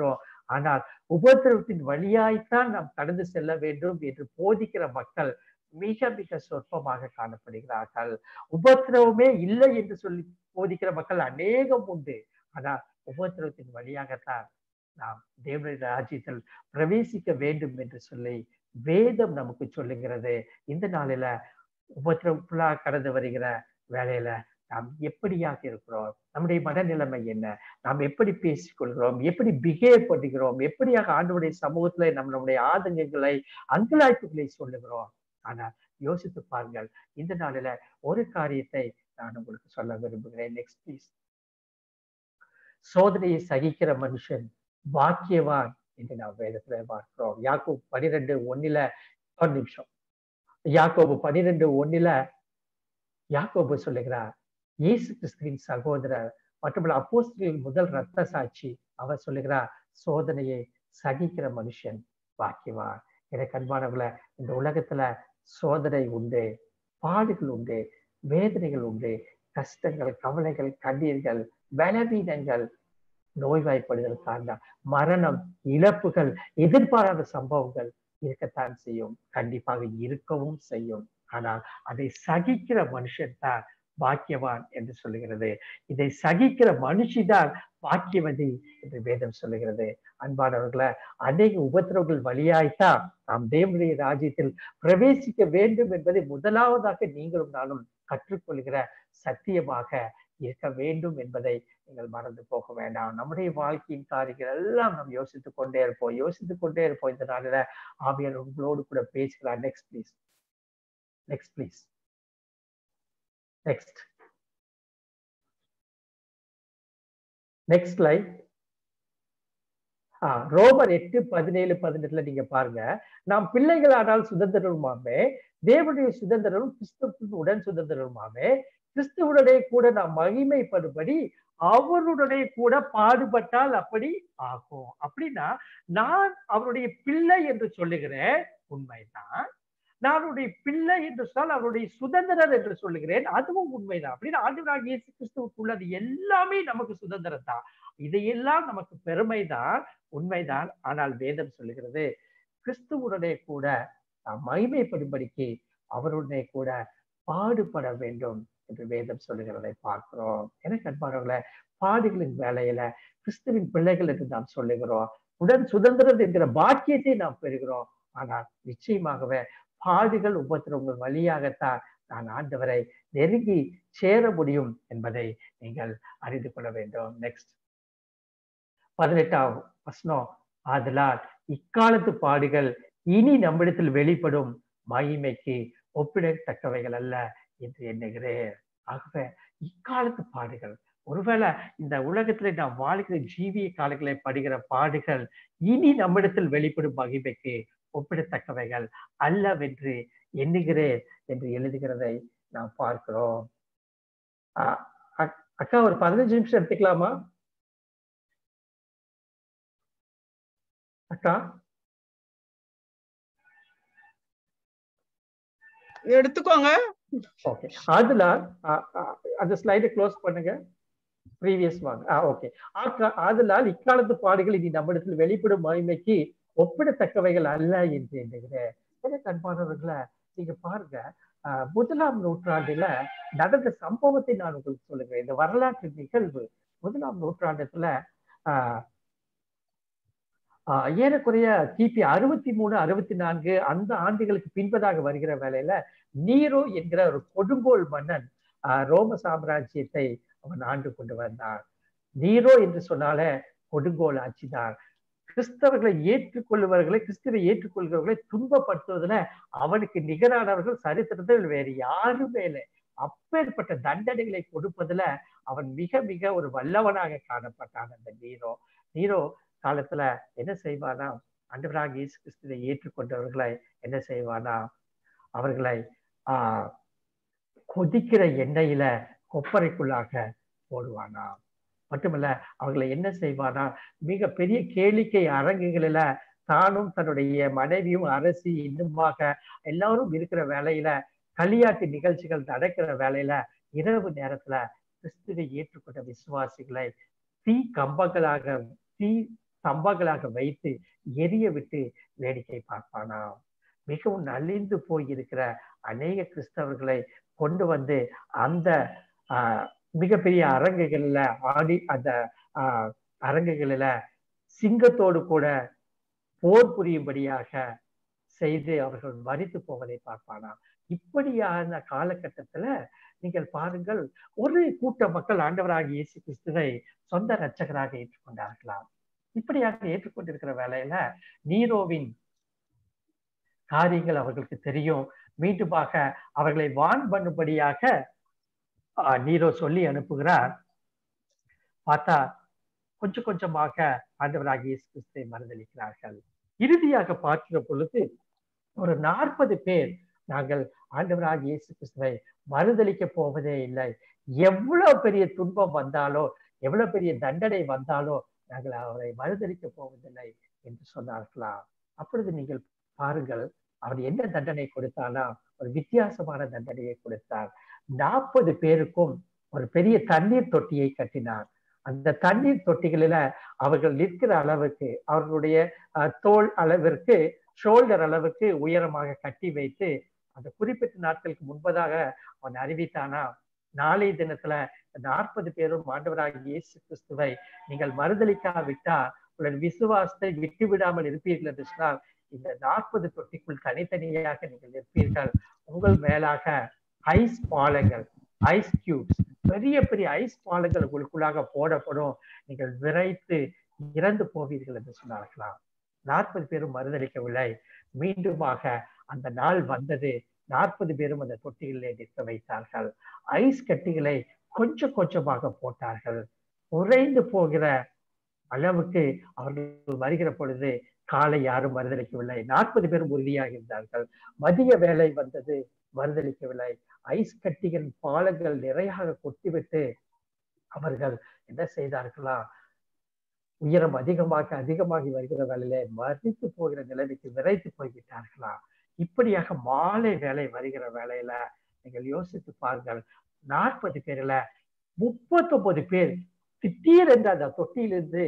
ஆனால் உபத்திரவத்தின் வழியாய்த்தான் நாம் கடந்து செல்ல வேண்டும் என்று போதிக்கிற மக்கள் மிக மிக சொற்பமாக காணப்படுகிறார்கள் உபத்திரவமே இல்லை என்று சொல்லி போதிக்கிற மக்கள் அநேகம் உண்டு ஆனால் உபத்திரவத்தின் வழியாகத்தான் நாம் தேவனுடைய ராஜ்யத்தில் பிரவேசிக்க வேண்டும் என்று சொல்லி வேதம் நமக்கு சொல்லுகிறது இந்த நாளில உபத்திரவா கடந்து வருகிற வேலையில நாம் எப்படியாக இருக்கிறோம் நம்முடைய மனநிலைமை என்ன நாம் எப்படி பேசிக்கொள்கிறோம் எப்படி பிஹேவ் பண்ணுகிறோம் எப்படியாக ஆண்டவருடைய சமூகத்துல நம்ம நம்முடைய ஆதங்கங்களை அங்கலாய்ப்புகளை சொல்லுகிறோம் ஆனால் யோசித்து பாருங்கள் இந்த நாளில ஒரு காரியத்தை நான் உங்களுக்கு சொல்ல விரும்புகிறேன் நெக்ஸ்ட் ப்ளீஸ் சோதனையை சகிக்கிற மனுஷன் பாக்கியவான் என்று நாம் வேதத்துல பார்க்கிறோம் யாக்கோபு பனிரெண்டு ஒன்னில ஒரு நிமிஷம் யாக்கோபு பனிரெண்டு ஒன்னில யாக்கோபு சொல்லுகிறார் இயேசு கிறிஸ்துவின் சகோதரர் மட்டுமல்ல அப்போஸ்தலரின் முதல் ரத்த சாட்சி அவர் சொல்லுகிறார் சோதனையை சகிக்கிற மனுஷன் பாக்கியவான் எனக்கு அன்பானவர்கள இந்த உலகத்துல சோதனை உண்டு பாடுகள் உண்டு வேதனைகள் உண்டு கஷ்டங்கள் கவலைகள் கண்ணீர்கள் பலவீனங்கள் நோய்வாய்ப்படுதல் காரணம் மரணம் இழப்புகள் எதிர்பாராத சம்பவங்கள் இருக்கத்தான் செய்யும் கண்டிப்பாக இருக்கவும் செய்யும் ஆனால் அதை சகிக்கிற மனுஷன் தான் பாக்கியவான் என்று சொல்லுகிறது இதை சகிக்கிற மனுஷிதான் பாக்கியவதி என்று வேதம் சொல்லுகிறது அன்பானவர்களை அநேக உபத்திரவங்கள் வழியாய்த்தான் நாம் தேவனுடைய ராஜ்யத்தில் பிரவேசிக்க வேண்டும் என்பதை முதலாவதாக நீங்களும் நானும் கற்றுக்கொள்கிற சத்தியமாக இருக்க வேண்டும் என்பதை நீங்கள் மறந்து போக வேண்டாம் நம்முடைய வாழ்க்கையின் காரியங்கள் எல்லாம் நாம் யோசித்துக் கொண்டே இருப்போம் யோசித்துக் கொண்டே இருப்போம் இந்த நாளில ஆவியர் உங்களோடு கூட பேசுகிறார் next please next please next next line ரோமர் எட்டு பதினேழு பதினெட்டுல நீங்க பாருங்க நாம் பிள்ளைகள் ஆனால் சுதந்திரமாமே தேவனுடைய சுதந்திரம் கிறிஸ்துவின் உடன் சுதந்திரமாமே கிறிஸ்துவுடனே கூட நாம் மகிமைப்படும்படி அவருடனே கூட பாடுபட்டால் அப்படி ஆகும் அப்படின்னா நான் அவருடைய பிள்ளை என்று சொல்லுகிறேன் உண்மைதான் நான் அவருடைய பிள்ளை என்று சொன்னால் அவருடைய சுதந்திரர் என்று சொல்லுகிறேன் அதுவும் உண்மைதான் அப்படின்னு ஆண்டவராக இயேசு கிறிஸ்துவுக்குள்ளது எல்லாமே நமக்கு சுதந்திரம் தான் இதையெல்லாம் நமக்கு பெருமைதான் உண்மைதான் ஆனால் வேதம் சொல்லுகிறது கிறிஸ்துவுடனே கூட நாம் மகிமைப்படும்படிக்கு அவருடனே கூட பாடுபட வேண்டும் என்று வேதம் சொல்லுகிறதை பார்க்கிறோம் எனக்கு அன்பானவர்கள பாடுகளின் வேலையில கிறிஸ்துவின் பிள்ளைகள் என்று நாம் சொல்லுகிறோம் உடன் சுதந்திரம் என்கிற பாக்கியத்தை நாம் பெறுகிறோம் ஆனால் நிச்சயமாகவே பாடுகள் உபத்திரவங்கள் வழியாகத்தான் நான் ஆண்டவரை நெருங்கி சேர முடியும் என்பதை நீங்கள் அறிந்து கொள்ள வேண்டும் நெக்ஸ்ட் பதினெட்டாம் வசனம் ஆதலால் இக்காலத்து பாடுகள் இனி நம்மிடத்தில் வெளிப்படும் மகிமைக்கு ஒப்பிடத்தக்கவைகள் அல்ல என்று எண்ணுகிறேன் ஆகவே இக்காலத்து பாடுகள் ஒருவேளை இந்த உலகத்துல நாம் வாழ்கிற ஜீவிய காலங்களை படுகிற பாடுகள் இனி நம்மிடத்தில் வெளிப்படும் மகிமைக்கு ஒப்பிடத்தக்கவைகள் அல்லவென்று எண்ணுகிறேன் என்று எழுதுகிறதை நாம் பார்க்கிறோம் அக்கா ஒரு பதினஞ்சு நிமிஷம் எடுத்துக்கலாமா அக்கா எடுத்துக்கோங்க ஓகே அதுல அந்த ஸ்லைடை க்ளோஸ் பண்ணுங்க ப்ரீவியஸ் வாங்க ஆ ஓகே ஆதலால் இக்காலத்து பாடுகள் இனி நம்மிடத்தில் வெளிப்படும் மகிமைக்கு ஒப்பிடத்தக்கவைகள் அல்ல என்று எண்ணுகிறேன் எனக்கு அன்பானவர்களை நீங்க பாருங்க முதலாம் நூற்றாண்டுல நடந்த சம்பவத்தை நான் உங்களுக்கு சொல்லுகிறேன் இந்த வரலாற்று நிகழ்வு முதலாம் நூற்றாண்டுல ஆஹ் ஏறக்குறைய கிபி அறுபத்தி மூணு அறுபத்தி நான்கு அந்த ஆண்டுகளுக்கு பின்பதாக வருகிற வேலையில நீரோ என்கிற ஒரு கொடுங்கோல் மன்னன் ரோம சாம்ராஜ்யத்தை அவன் ஆண்டு கொண்டு வந்தான் நீரோ என்று சொன்னாலே கொடுங்கோல் ஆட்சிதான் கிறிஸ்தவர்களை ஏற்றுக்கொள்ளுவர்களை கிறிஸ்துவை ஏற்றுக்கொள்கிறவர்களை துன்பப்படுத்துவதில் அவனுக்கு நிகரானவர்கள் சரித்திரத்தில் வேறு யாருமே இல்லை அப்பேற்பட்ட தண்டனைகளை கொடுப்பதுல அவன் மிக மிக ஒரு வல்லவனாக காணப்பட்டான் அந்த நீரோ நீரோ காலத்துல என்ன செய்வானா அண்டவராக இயேசு கிறிஸ்துவை ஏற்றுக்கொண்டவர்களை என்ன செய்வானா அவர்களை ஆஹ் கொதிக்கிற எண்ணெயில கொப்பரைக்குள்ளாக போடுவானா மட்டுமல்ல அவர்களை என்ன செய்வானா மிக பெரிய கேளிக்கை அரங்குகளில தானும் தன்னுடைய மனைவியும் அரசி இன்னுமாக எல்லாரும் இருக்கிற வேலையில களியாட்டு நிகழ்ச்சிகள் நடக்கிற வேலையில இரவு நேரத்துல கிறிஸ்துவை ஏற்றுக்கொண்ட விசுவாசிகளை தீ கம்பங்களாக தீ ஸ்தம்பங்களாக வைத்து எரிய விட்டு வேடிக்கை பார்ப்பானா மிகவும் நலிந்து போயிருக்கிற அநேக கிறிஸ்தவர்களை கொண்டு வந்து அந்த ஆஹ், மிகப்பெரிய அரங்குகள்ல ஆடி அந்த ஆஹ், அரங்குகளில சிங்கத்தோடு கூட போர் புரியும்படியாக செய்து அவர்கள் மறித்து போவதை பார்ப்பானா இப்படியான காலகட்டத்துல நீங்கள் பாருங்கள் ஒரு கூட்ட மக்கள் ஆண்டவராகிய இயேசு கிறிஸ்துவை சொந்த இரட்சகராக ஏற்றுக்கொண்டார்களாம் இப்படியாக ஏற்றுக்கொண்டிருக்கிற வேலையில நீரோவின் காரியங்கள் அவர்களுக்கு தெரியும் மீண்டுமாக அவர்களை வான் பண்ணும்படியாக ஆஹ், நீரோ சொல்லி அனுப்புகிறார் பார்த்தா கொஞ்சம் கொஞ்சமாக ஆண்டவராகிய இயேசு கிறிஸ்துவை மறுதளிக்கிறார்கள் இறுதியாக பார்க்கிற பொழுது ஒரு நாற்பது பேர் நாங்கள் ஆண்டவராகிய இயேசு கிறிஸ்துவை மறுதளிக்க போவதே இல்லை எவ்வளவு பெரிய துன்பம் வந்தாலோ எவ்வளவு பெரிய தண்டனை வந்தாலோ நாங்கள் அவரை மறுதளிக்க போவதில்லை என்று சொன்னார்களா அப்பொழுது நீங்கள் பாருங்கள் அவர் என்ன தண்டனை கொடுத்தானா ஒரு வித்தியாசமான தண்டனையை கொடுத்தார் நாற்பது பேருக்கும் ஒரு பெரிய தண்ணீர் தொட்டியை கட்டினார் அந்த தண்ணீர் தொட்டிகளில அவர்கள் நிற்கிற அளவுக்கு அவர்களுடைய அஹ், தோல் அளவிற்கு ஷோல்டர் அளவுக்கு உயரமாக கட்டி வைத்து அந்த குறிப்பிட்ட நாட்களுக்கு முன்பதாக அவன் அறிவித்தானா நாளைய தினத்துல நாற்பது பேரும் ஆண்டவராகிய இயேசு கிறிஸ்துவை நீங்கள் மறுதளிக்காவிட்டா உங்கள் விசுவாசத்தை விட்டு விடாமல் இருப்பீர்கள் என்று சொன்னால் இந்த நாற்பது தொட்டிக்குள் தனித்தனியாக நீங்கள் இருப்பீர்கள் உங்கள் மேலாக ஐஸ் பாலங்கள் ஐஸ் கியூப்ஸ் பெரிய பெரிய ஐஸ் பாலங்கள் உங்களுக்குள்ளாக போடப்படும் நீங்கள் விரைத்து இறந்து போவீர்கள் என்று சொன்னார்களாம் நாற்பது பேரும் மறுதளிக்கவில்லை மீண்டுமாக அந்த நாள் வந்தது நாற்பது பேரும் அந்த தொட்டிகளிலே நிற்க வைத்தார்கள் ஐஸ் கட்டிகளை கொஞ்சம் கொஞ்சமாக போட்டார்கள் உறைந்து போகிற அளவுக்கு அவர்கள் வருகிற பொழுது காலை யாரும் மறுதளிக்கவில்லை நாற்பது பேரும் உறுதியாக இருந்தார்கள் மதிய வேலை வந்தது மறுதளிக்கவில்லை ஐஸ் கட்டிகள் பாலங்கள் நிறையாக கொட்டிவிட்டு அவர்கள் என்ன செய்தார்களா உயரம் அதிகமாக அதிகமாகி வருகிற வேலையில மறித்து போகிற நிலைமைக்கு விரைத்து போய்விட்டார்களா இப்படியாக மாலை வேலை வருகிற வேலையில நீங்கள் யோசித்து பாருங்கள் நாற்பது பேர்ல முப்பத்தொன்பது பேர் திடீரென்று அந்த தொட்டியிலிருந்து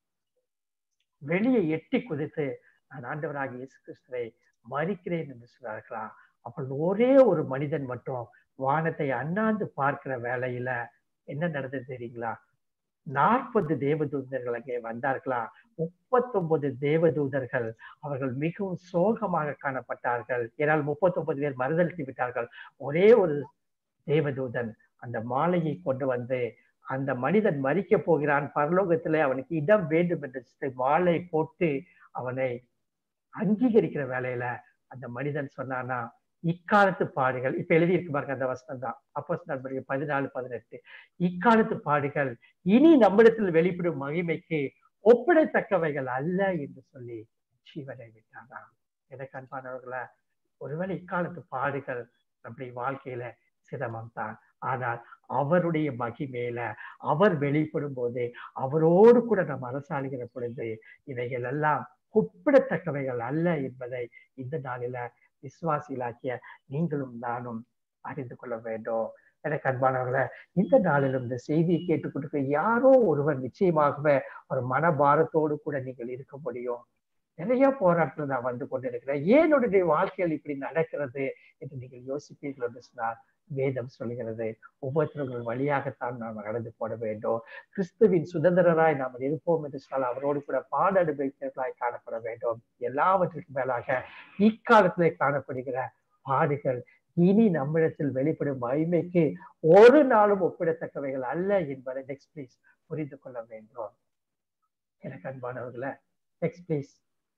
வெளியே எட்டி குதித்து நான் ஆண்டவராகிய இயேசு கிறிஸ்துவை மறிக்கிறேன் என்று சொன்னார்களா அப்பொழுது ஒரே ஒரு மனிதன் மட்டும் வானத்தை அண்ணாந்து பார்க்கிற வேலையில என்ன நடந்தது தெரியுங்களா நாற்பது தேவதூதர்கள் அங்கே வந்தார்களா முப்பத்தொன்பது தேவதூதர்கள் அவர்கள் மிகவும் சோகமாக காணப்பட்டார்கள் ஏனால் முப்பத்தொன்பது பேர் மறுதளித்து விட்டார்கள் ஒரே ஒரு தேவதூதன் அந்த மாலையை கொண்டு வந்து அந்த மனிதன் மறிக்க போகிறான் பரலோகத்திலே அவனுக்கு இடம் வேண்டும் என்று சொல்லி மாலை போட்டு அவனை அங்கீகரிக்கிற வேலையில அந்த மனிதன் சொன்னானா இக்காலத்து பாடுகள் இப்ப எழுதியிருக்கு பாருங்க அந்த வசனம் தான் அப்போ பதினாலு பதினெட்டு இக்காலத்து பாடுகள் இனி நம்மிடத்தில் வெளிப்படும் மகிமைக்கு ஒப்பிடத்தக்கவைகள் அல்ல என்று சொல்லி ஜீவனை விட்டானா எனக்கு அன்பானவர்கள ஒருவேளை இக்காலத்து பாடுகள் நம்முடைய வாழ்க்கையில சிரமம் தான் ஆனால் அவருடைய மகிமையில அவர் வெளிப்படும் போது அவரோடு கூட நாம் அரசாளுகிற பொழுது இவைகள் எல்லாம் ஒப்பிடத்தக்கவைகள் அல்ல என்பதை இந்த நாளில விசுவாசிகளாக்கிய நீங்களும் நானும் அறிந்து கொள்ள வேண்டும் எனக்கு அன்பானவர்கள இந்த நாளிலும் இந்த செய்தியை கேட்டுக்கொண்டு யாரோ ஒருவர் நிச்சயமாகவே ஒரு மனபாரத்தோடு கூட நீங்கள் இருக்க முடியும் நிறைய போராட்டத்தில் நான் வந்து கொண்டிருக்கிறேன் ஏன் என்னுடைய வாழ்க்கையில் இப்படி நடக்கிறது என்று நீங்கள் யோசிப்பீர்கள் என்று சொன்னால் வேதம் சொல்கிறது உபத்திரங்கள் வழியாகத்தான் நாம் நடந்து போட வேண்டும் கிறிஸ்துவின் சுதந்திரராய் நாம் இருப்போம் என்று சொன்னால் அவரோடு கூட பாட அனுபவிக்கிறவர்களாய் காணப்பட வேண்டும் எல்லாவற்றுக்கும் மேலாக இக்காலத்திலே காணப்படுகிற பாடுகள் இனி நம்மிடத்தில் வெளிப்படும் மகிமைக்கு ஒரு நாளும் ஒப்பிடத்தக்கவைகள் அல்ல என்பதை நெக்ஸ்ட் ப்ளீஸ் புரிந்து கொள்ள வேண்டும் எனக்கு அன்பானவர்களை நெக்ஸ்ட் ப்ளீஸ்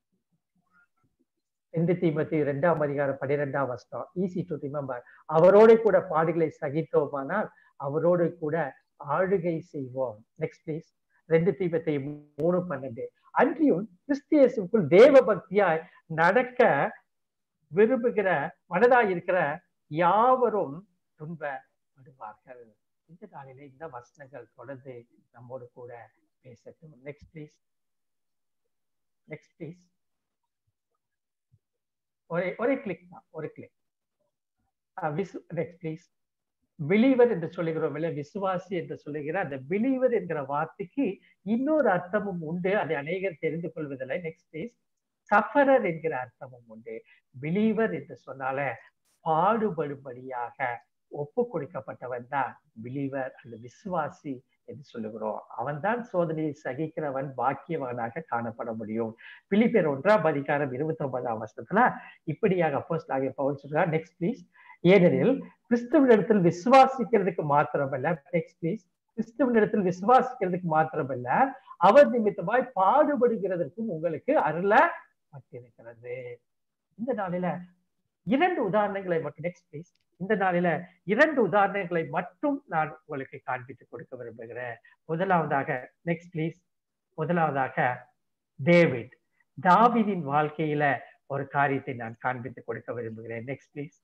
ரெண்டு தீமத்தி இரண்டாம் அதிகாரம் பனிரெண்டாம் வருஷம் ஈஸி டு ரிமெம்பர் அவரோடு கூட பாடுகளை சகித்தோமானால் அவரோடு கூட ஆளுகை செய்வோம் நெக்ஸ்ட் ப்ளீஸ் ரெண்டு தீபத்தை மூணு பன்னெண்டு அன்றியும் கிறிஸ்தியசுக்குள் தேவ பக்தியாய் நடக்க விரும்புகிற மனதாய் இருக்கிற யாவரும் துன்பப்படுவார்கள் இந்த நாளிலே இந்த வசனங்கள் தொடர்ந்து நம்மோடு கூட பேசட்டும் நெக்ஸ்ட் ப்ளீஸ் நெக்ஸ்ட் ப்ளீஸ் ஒரே ஒரே கிளிக் தான் ஒரு கிளிக் விசு நெக்ஸ்ட் ப்ளீஸ் பிலீவர் என்று சொல்லுகிறோம் இல்ல விசுவாசி என்று சொல்லுகிற அந்த பிலீவர் என்கிற வார்த்தைக்கு இன்னொரு அர்த்தமும் உண்டு அதை அநேகர் தெரிந்து கொள்வதில்லை நெக்ஸ்ட் இஸ் சஃபரர் என்கிற அர்த்தமும் உண்டு பிலீவர் என்று சொன்னால பாடுபடும்படியாக ஒப்பு கொடுக்கப்பட்டவன் தான் பிலீவர் அல்லது விசுவாசி என்று சொல்லுகிறோம் அவன் தான் சோதனையை சகிக்கிறவன் பாக்கியவனாக காணப்பட முடியும் பிலிப்பேர் ஒன்றாம் அதிகாரம் இருபத்தி ஒன்பதாம் வருஷத்துல இப்படியாக அப்போஸ் ஆகிய பவுல் சொல்றார் நெக்ஸ்ட் ப்ளீஸ் ஏனெனில் கிறிஸ்துவனிடத்தில் விசுவாசிக்கிறதுக்கு மாத்திரமல்ல நெக்ஸ்ட் ப்ளீஸ் கிறிஸ்துவனிடத்தில் விசுவாசிக்கிறதுக்கு மாத்திரமல்ல அவர் நிமித்தமாய் பாடுபடுகிறதற்கும் உங்களுக்கு அருளப்பட்டிருக்கிறது இந்த நாளில இரண்டு உதாரணங்களை மட்டும் நெக்ஸ்ட் ப்ளீஸ் இந்த நாளில இரண்டு உதாரணங்களை மட்டும் நான் உங்களுக்கு காண்பித்து கொடுக்க விரும்புகிறேன் முதலாவதாக நெக்ஸ்ட் ப்ளீஸ் முதலாவதாக டேவிட் தாவிதின் வாழ்க்கையில ஒரு காரியத்தை நான் காண்பித்து கொடுக்க விரும்புகிறேன் நெக்ஸ்ட் ப்ளீஸ்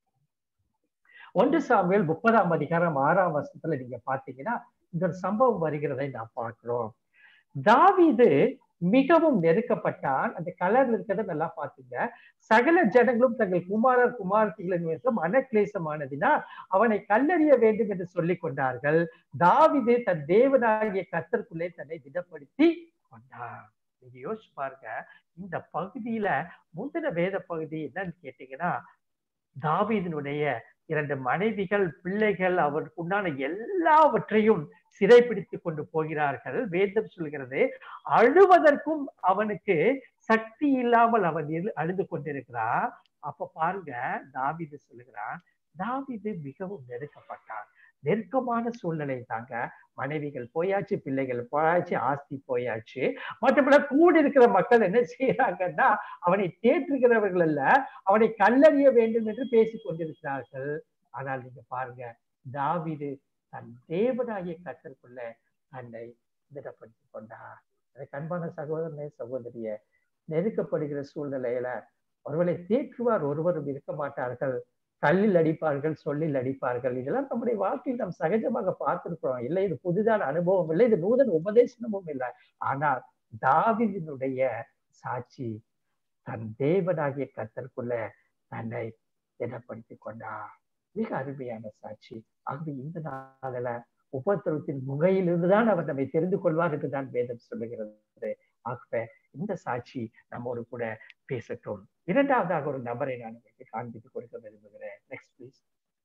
ஒன்று சாமுவேல் முப்பதாம் அதிகாரம் ஆறாம் வருஷத்துல நீங்க பாத்தீங்கன்னா இந்த ஒரு சம்பவம் வருகிறதை நான் பார்க்கிறோம் தாவிது மிகவும் நெருக்கப்பட்டான் அந்த கலர்ல இருக்கிறத நல்லா பாத்துங்க சகல ஜனங்களும் தங்கள் குமாரர் குமாரத்திகளின் நிமித்தம் மனக்லேசமானதினா அவனை கல்லறிய வேண்டும் என்று சொல்லிக் கொண்டார்கள் தாவிது தன் தேவனாகிய கத்தருக்குள்ளே தன்னை திடப்படுத்தி கொண்டான் நீங்க யோசிச்சு பாருங்க இந்த பகுதியில முந்தின வேத பகுதி என்னன்னு கேட்டீங்கன்னா தாவீதினுடைய இரண்டு மனைவிகள் பிள்ளைகள் அவருக்கு உண்டான எல்லாவற்றையும் சிறைப்பிடித்து கொண்டு போகிறார்கள் வேதம் சொல்கிறது அழுவதற்கும் அவனுக்கு சக்தி இல்லாமல் அவன் அழுது கொண்டிருக்கிறான் அப்ப பாருங்க தாவிது சொல்லுகிறான் தாவிது மிகவும் நெருக்கப்பட்டான் நெருக்கமான சூழ்நிலை தாங்க மனைவிகள் போயாச்சு பிள்ளைகள் போயாச்சு ஆஸ்தி போயாச்சு மற்றபடி கூட இருக்கிற மக்கள் என்ன செய்யறாங்கன்னா அவனை தேற்றுகிறவர்கள் அல்ல அவனை கல்லறிய வேண்டும் என்று பேசிக் கொண்டிருக்கிறார்கள் ஆனால் நீங்க பாருங்க தாவிது தன் தேவனாகிய கத்தருக்குள்ள தன்னை திடப்படுத்திக் கொண்டார் எனக்கு அன்பான சகோதரனே சகோதரிய நெருக்கப்படுகிற சூழ்நிலையில ஒருவரை தேற்றுவார் ஒருவரும் இருக்க மாட்டார்கள் கல்லில் அடிப்பார்கள் சொல்லில் அடிப்பார்கள் இதெல்லாம் நம்முடைய வாழ்க்கையில் நாம் சகஜமாக பார்த்திருக்கிறோம் இல்லை இது புதிதான அனுபவம் இல்லை இது நூதன உபதேசனமும் இல்லை ஆனால் தாவிதினுடைய சாட்சி தன் தேவனாகிய கத்தருக்குள்ள தன்னை திடப்படுத்தி கொண்டார் மிக அருமையான சாட்சி ஆகவே இந்த நாளில உபத்திரவத்தின் முகையிலிருந்துதான் அவர் நம்மை தெரிந்து கொள்வார் என்றுதான் வேதம் சொல்லுகிறது ஆகவே இந்த சாட்சி நம்மோடு கூட பேசட்டும் இரண்டாவதாக ஒரு நபரை நான் உங்களுக்கு காண்பித்து கொடுக்க விரும்புகிறேன் நெக்ஸ்ட் ப்ளீஸ்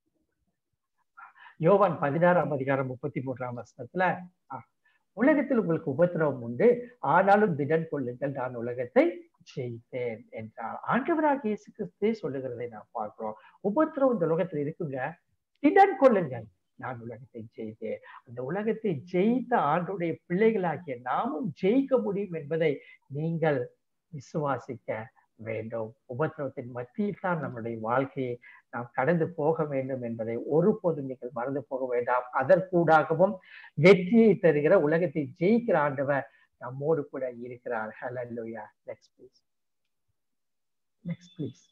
யோவான் பதினாறாம் அதிகாரம் முப்பத்தி மூன்றாம் வருஷத்துல உலகத்தில் உங்களுக்கு உபத்திரவம் உண்டு ஆனாலும் திடன் கொள்ளுங்கள் நான் உலகத்தை ஜெயித்தேன் என்றார் ஆண்டவராக இயேசு கிறிஸ்தே சொல்லுகிறதை நாம் பார்க்கிறோம் உபத்திரவம் இந்த உலகத்துல இருக்குங்க திடன் கொள்ளுங்கள் நான் உலகத்தை ஜெயித்தேன் அந்த உலகத்தை ஜெயித்த ஆண்டுடைய பிள்ளைகளாகிய நாமும் ஜெயிக்க முடியும் என்பதை நீங்கள் விசுவாசிக்க வேண்டும் உபத்திரவத்தின் மத்தியில் தான் நம்முடைய வாழ்க்கையை நாம் கடந்து போக வேண்டும் என்பதை ஒருபோதும் நீங்கள் மறந்து போக வேண்டாம் அதற்கூடாகவும் வெற்றியை தருகிற உலகத்தை ஜெயிக்கிற ஆண்டவர் நம்மோடு கூட இருக்கிறார் hallelujah next please next please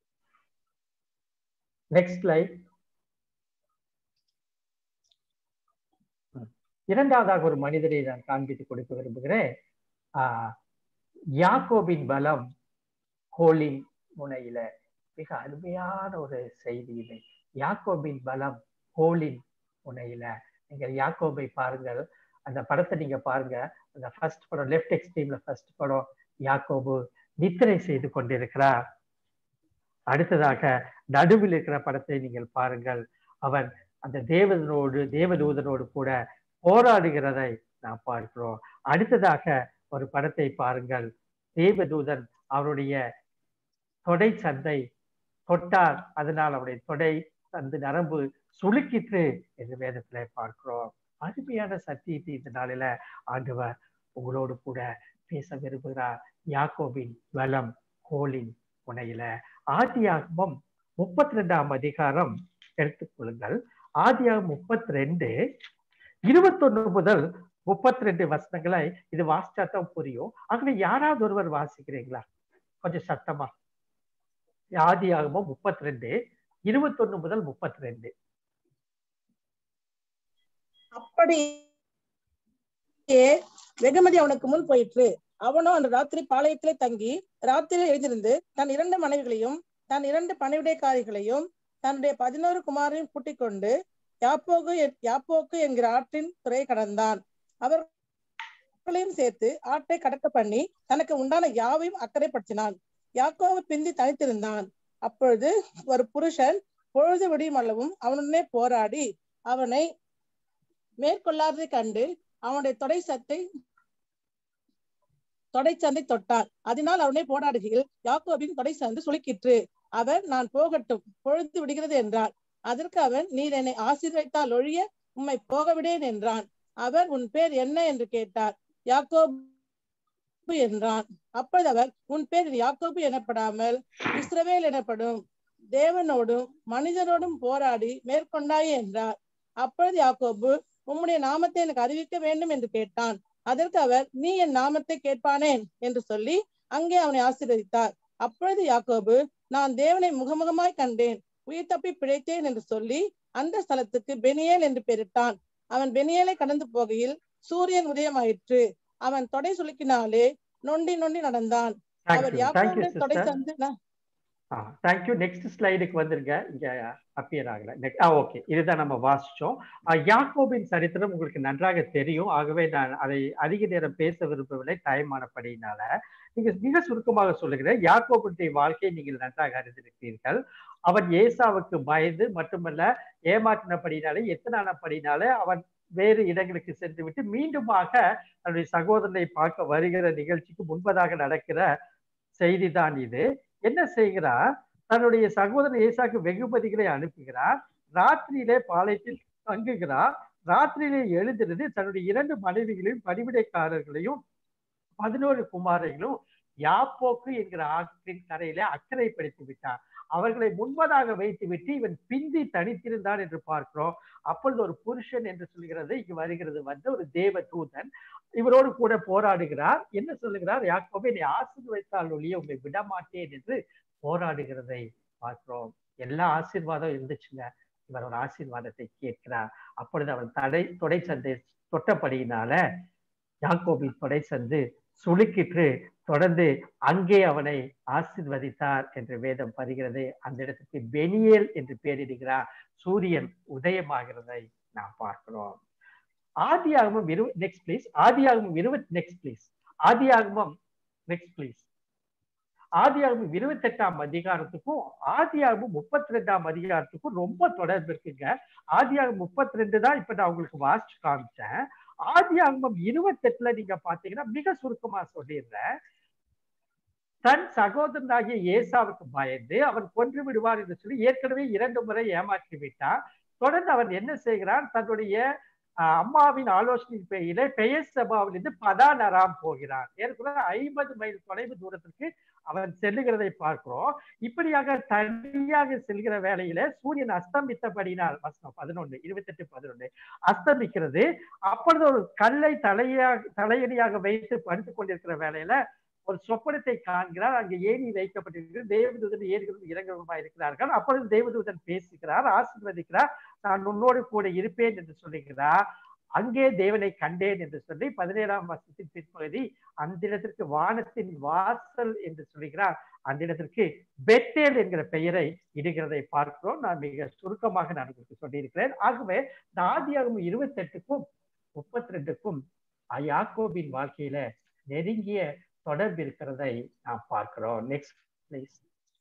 next light இரண்டாவதாக ஒரு மனிதரை நான் காண்பித்து கொடுக்க விரும்புகிறேன் ஆஹ் யாக்கோபின் பலம் கோலின் முனையில மிக அருமையான ஒரு செய்தி இது யாக்கோபின் பலம் கோலின் முனையில நீங்கள் யாக்கோபை பாருங்கள் அந்த படத்தை நீங்க பாருங்க அந்த ஃபர்ஸ்ட் படம் லெஃப்ட் எக்ஸ்ட்ரீம்ல ஃபர்ஸ்ட் படம் யாக்கோபு நித்திரை செய்து கொண்டிருக்கிறார் அடுத்ததாக நடுவில் இருக்கிற படத்தை நீங்கள் பாருங்கள் அவன் அந்த தேவதனோடு தேவதூதனோடு கூட போராடுகிறதை நாம் பார்க்கிறோம் அடுத்ததாக ஒரு படத்தை பாருங்கள் தேவதூதன் அவருடைய தொடை சந்தை தொட்டார் அதனால் அவருடைய தொடை அந்த நரம்பு சுளுக்கிற்று என்று வேதத்துல பார்க்கிறோம் அருமையான சத்தியத்தை இந்த நாளில ஆண்டவர் உங்களோடு கூட பேச விரும்புகிறார் யாக்கோபின் பலம் கோலின் முனையில ஆதியாகமம் முப்பத்தி ரெண்டாம் அதிகாரம் எடுத்துக்கொள்ளுங்கள் ஆதியாகம் முப்பத்தி ரெண்டு இருபத்தொன்னு முதல் முப்பத்தி ரெண்டு வசனங்களை இது வாசிச்சா தான் புரியும் ஆகவே யாராவது ஒருவர் வாசிக்கிறீங்களா கொஞ்சம் சத்தமா ஆதியாகமம் முப்பத்தி ரெண்டு இருபத்தொன்னு முதல் முப்பத்தி ரெண்டு அப்படியே வெகுமதி அவனுக்கு முன் போயிற்று அவனோ அந்த ராத்திரி பாளையத்திலே தங்கி ராத்திரியில் எழுந்திருந்து தன் இரண்டு மனைவிகளையும் தன் இரண்டு பணிவிடைக்காரிகளையும் தன்னுடைய பதினோரு குமாரையும் கூட்டிக் கொண்டு யாப்போகு என்- யாப்போக்கு என்கிற ஆற்றின் துறை கடந்தான் அவர்களையும் சேர்த்து ஆட்டை கடக்க பண்ணி தனக்கு உண்டான யாவையும் அக்கறைப்படுத்தினான் யாக்கோவு பிந்தி தனித்திருந்தான் அப்பொழுது ஒரு புருஷன் பொழுது விடியும் அளவும் அவனுடனே போராடி அவனை மேற்கொள்ளாததை கண்டு அவனுடைய தொடை சத்தை தொடைச்சந்தை தொட்டான் அதனால் அவனை போராடுகையில் யாக்கோபின் தொடை சந்து சுளுக்கிற்று அவர் நான் போகட்டும் பொழுது விடுகிறது என்றார் அதற்கு அவன் நீர் என்னை ஆசீர்வதித்தால் ஒழிய உம்மை போக விடேன் என்றான் அவர் உன் பேர் என்ன என்று கேட்டார் யாக்கோபு என்றான் அப்பொழுது அவர் உன் பேர் யாக்கோபு எனப்படாமல் இஸ்ரவேல் எனப்படும் தேவனோடும் மனிதனோடும் போராடி மேற்கொண்டாயே என்றார் அப்பொழுது யாக்கோபு உம்முடைய நாமத்தை எனக்கு அறிவிக்க வேண்டும் என்று கேட்டான் அதற்கு அவர் நீ என் நாமத்தை கேட்பானேன் என்று சொல்லி அங்கே அவனை ஆசீர்வதித்தார் அப்பொழுது யாக்கோபு நான் தேவனை முகமுகமாய் கண்டேன் உயிர் தப்பி பிழைத்தேன் என்று சொல்லி அந்த ஸ்தலத்துக்கு பெனியேல் என்று பெயரிட்டான் அவன் பெனியேலை கடந்து போகையில் சூரியன் உதயமாயிற்று அவன் தொடை சுளுக்கினாலே நொண்டி நொண்டி நடந்தான் அவர் தேங்க்யூ தேங்க்யூ யாக்கோபுடைய தொடை சிஸ்டர் சந்து ந- தேங்க்யூ நெக்ஸ்ட் ஸ்லைடுக்கு வந்துருங்க இங்க அப்பியர் ஆகல நெக்ஸ்ட் ஆ ஓகே இதுதான் நம்ம வாசிச்சோம் அஹ் யாக்கோபின் சரித்திரம் உங்களுக்கு நன்றாக தெரியும் ஆகவே நான் அதை அதிக நேரம் பேச விரும்பவில்லை டைம் ஆனபடியினால நீங்க மிக சுருக்கமாக சொல்லுகிறேன் யாக்கோபுடைய வாழ்க்கையை நீங்கள் நன்றாக அறிந்திருக்கிறீர்கள் அவன் ஏசாவுக்கு பயந்து மட்டுமல்ல ஏமாற்றினபடினாலே எத்தனானபடினாலே அவன் வேறு இடங்களுக்கு சென்று விட்டு மீண்டுமாக தன்னுடைய சகோதரனை பார்க்க வருகிற நிகழ்ச்சிக்கு முன்பதாக நடக்கிற செய்திதான் இது என்ன செய்கிறார் தன்னுடைய சகோதரன் ஏசாக்கு வெகுமதிகளை அனுப்புகிறார் ராத்திரியிலே பாளையத்தில் தங்குகிறார் ராத்திரியிலே எழுந்திருந்து தன்னுடைய இரண்டு மனைவிகளையும் பணிவிடைக்காரர்களையும் பதினோரு குமாரைகளும் யாப்போக்கு என்கிற ஆற்றின் கரையிலே அக்கறைப்படுத்தி விட்டார் அவர்களை முன்பதாக வைத்துவிட்டு இவன் பிந்தி தனித்திருந்தான் என்று பார்க்கிறோம் அப்பொழுது ஒரு புருஷன் என்று சொல்கிறது இங்கு வருகிறது வந்து ஒரு தேவ தூதன் இவரோடு கூட போராடுகிறார் என்ன சொல்லுகிறார் யாக்கோபே நீ ஆசீர்வதித்தால் ஒழிய உண்மை விடமாட்டேன் என்று போராடுகிறதை பார்க்கிறோம் எல்லா ஆசீர்வாதம் இருந்துச்சுங்க இவர் ஒரு ஆசீர்வாதத்தை கேட்கிறார் அப்பொழுது அவன் தடை தொடை சந்தை தொட்டபடியினால யாக்கோபின் தொடை சந்து சுளுக்கிற்று தொடர்ந்து அங்கே அவனை ஆசிர்வதித்தார் என்று வேதம் பருகிறது அந்த இடத்துக்கு பெனியேல் என்று பெயரிடுகிறார் சூரியன் உதயமாகிறதை நாம் பார்க்கிறோம் ஆதியாகமம் இரு நெக்ஸ்ட் ப்ளீஸ் ஆதியாகமம் இருபத்தி நெக்ஸ்ட் ப்ளீஸ் ஆதியாகமம் நெக்ஸ்ட் ப்ளீஸ் ஆதியாகமம் இருபத்தி எட்டாம் அதிகாரத்துக்கும் ஆதியாகமம் முப்பத்தி ரெண்டாம் அதிகாரத்துக்கும் ரொம்ப தொடர்பு இருக்குங்க ஆதியாகமம் முப்பத்தி ரெண்டு தான் இப்ப நான் உங்களுக்கு வாசிச்சு காமிச்சேன் ஆதியாகமம் இருபத்தி எட்டுல நீங்க பாத்தீங்கன்னா மிக சுருக்கமா சொல்லிடுறேன் தன் சகோதரனாகிய ஏசாவுக்கு பயந்து அவன் கொன்று விடுவார் என்று சொல்லி ஏற்கனவே இரண்டு முறை ஏமாற்றி விட்டான் தொடர்ந்து அவன் என்ன செய்கிறான் தன்னுடைய அஹ், அம்மாவின் ஆலோசனை பெயரிலே பெயர் சபாவிலிருந்து பதானராம் போகிறான் ஏற்கனவே ஐம்பது மைல் தொலைவு தூரத்திற்கு அவன் செல்லுகிறதை பார்க்கிறோம் இப்படியாக தனியாக செல்கிற வேளையில சூரியன் அஸ்தமித்தபடினால் வசனம் பதினொன்னு இருபத்தெட்டு பதினொன்னு அஸ்தமிக்கிறது அப்பொழுது ஒரு கல்லை தலையாக தலையணியாக வைத்து படுத்துக் கொண்டிருக்கிற வேளையில ஒரு சொப்பனத்தை காண்கிறார் அங்கே ஏணி வைக்கப்பட்டிருக்கிறது தேவதூதன் ஏறுகிறதும் இறங்குமா இருக்கிறார்கள் அப்பொழுது தேவதூதன் பேசுகிறார் ஆசீர்வதிக்கிறார் நான் உன்னோடு கூட இருப்பேன் என்று சொல்லுகிறார் அங்கே தேவனை கண்டேன் என்று சொல்லி பதினேழாம் வருஷத்தின் பிற்பகுதி அந்த இடத்திற்கு வானத்தின் வாசல் என்று சொல்லுகிறார் அந்த இடத்திற்கு பெத்தேல் என்கிற பெயரை இடுகிறதை பார்க்கிறோம் நான் மிக சுருக்கமாக நான் உங்களுக்கு சொல்லியிருக்கிறேன் ஆகவே இந்த ஆதியாகமம் இருபத்தி எட்டுக்கும் முப்பத்தி ரெண்டுக்கும் யாக்கோபின் வாழ்க்கையில நெருங்கிய தொடர்பு இருக்கிறதை நாம் பார்க்கிறோம் நெக்ஸ்ட் ப்ளீஸ்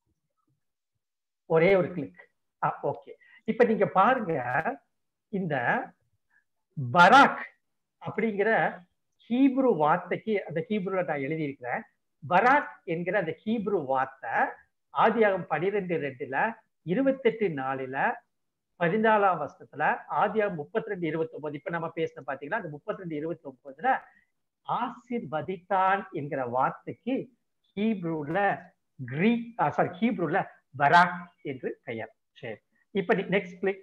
ஒரே ஒரு கிளிக் ஓகே இப்ப நீங்க பாருங்க இந்த பராக் அப்படிங்கிற ஹீப்ரு வார்த்தைக்கு அந்த ஹீப்ருல நான் எழுதியிருக்கிறேன் பராக் என்கிற அந்த ஹீப்ரு வார்த்தை ஆதியாகம் பனிரெண்டு ரெண்டுல இருபத்தெட்டு நாலுல பதினாலாம் வருஷத்துல ஆதியாகம் முப்பத்தி ரெண்டு இருபத்தி ஒன்பது இப்ப நம்ம பேசின பாத்தீங்கன்னா அந்த முப்பத்தி ரெண்டு இருபத்தி ஒன்பதுல ஆசிர்வதித்தான் என்கிற வார்த்தைக்கு ஹீப்ரூல கிரீக் சாரி ஹீப்ரூல பராக் என்று பெயர் சரி இப்ப நெக்ஸ்ட் கிளிக்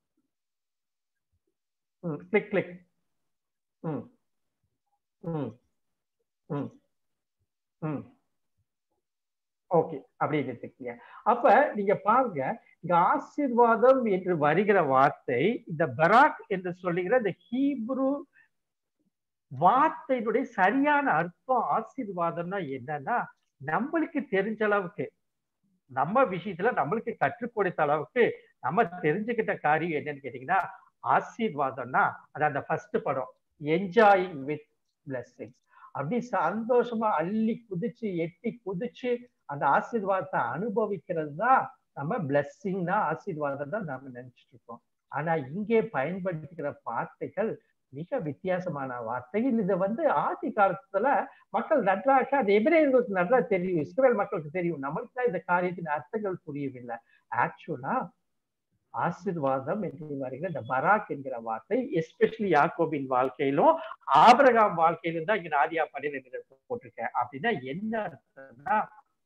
கிளிக் கிளிக் ம் ம் ம் ம் ஓகே அப்படி எடுத்துக்கீங்க அப்ப நீங்க பாருங்க இங்க ஆசீர்வாதம் என்று வருகிற வார்த்தை இந்த பராக் என்று சொல்லுகிற இந்த ஹீப்ரு வார்த்தையினுடைய சரியான அர்த்தம் ஆசீர்வாதம்னா என்னன்னா நம்மளுக்கு தெரிஞ்ச அளவுக்கு நம்ம விஷயத்துல நம்மளுக்கு கற்றுக் கொடுத்த அளவுக்கு நம்ம தெரிஞ்சுக்கிட்ட காரியம் என்னன்னு கேட்டீங்கன்னா ஆசீர்வாதம்னா அது அந்த ஃபர்ஸ்ட் படம் என்ஜாயிங் வித் பிளஸ்ஸிங் அப்படி சந்தோஷமா அள்ளி குதிச்சு எட்டி குதிச்சு அந்த ஆசீர்வாதத்தை அனுபவிக்கிறது தான் நம்ம பிளஸ்ஸிங்னா ஆசீர்வாதம் தான் நம்ம நினைச்சிட்டு இருக்கோம் ஆனா இங்கே பயன்படுத்திக்கிற வார்த்தைகள் மிக வித்தியாசமான வார்த்தைகள் இது வந்து ஆதி காலத்துல மக்கள் நன்றாக அது எபிரேயர்களுக்கு நன்றா தெரியும் இஸ்ரேல் மக்களுக்கு தெரியும் நம்மளுக்கு தான் இந்த காரியத்தின் அர்த்தங்கள் புரியவில்லை ஆக்சுவலா ஆசிர்வாதம் என்று வருகிற இந்த பராக் என்கிற வார்த்தை எஸ்பெஷலி யாக்கோபின் வாழ்க்கையிலும் ஆபரகாம் வாழ்க்கையிலும் தான் இங்க நாதியா பன்னிரெண்டு போட்டிருக்கேன் அப்படின்னா என்ன அர்த்தம்னா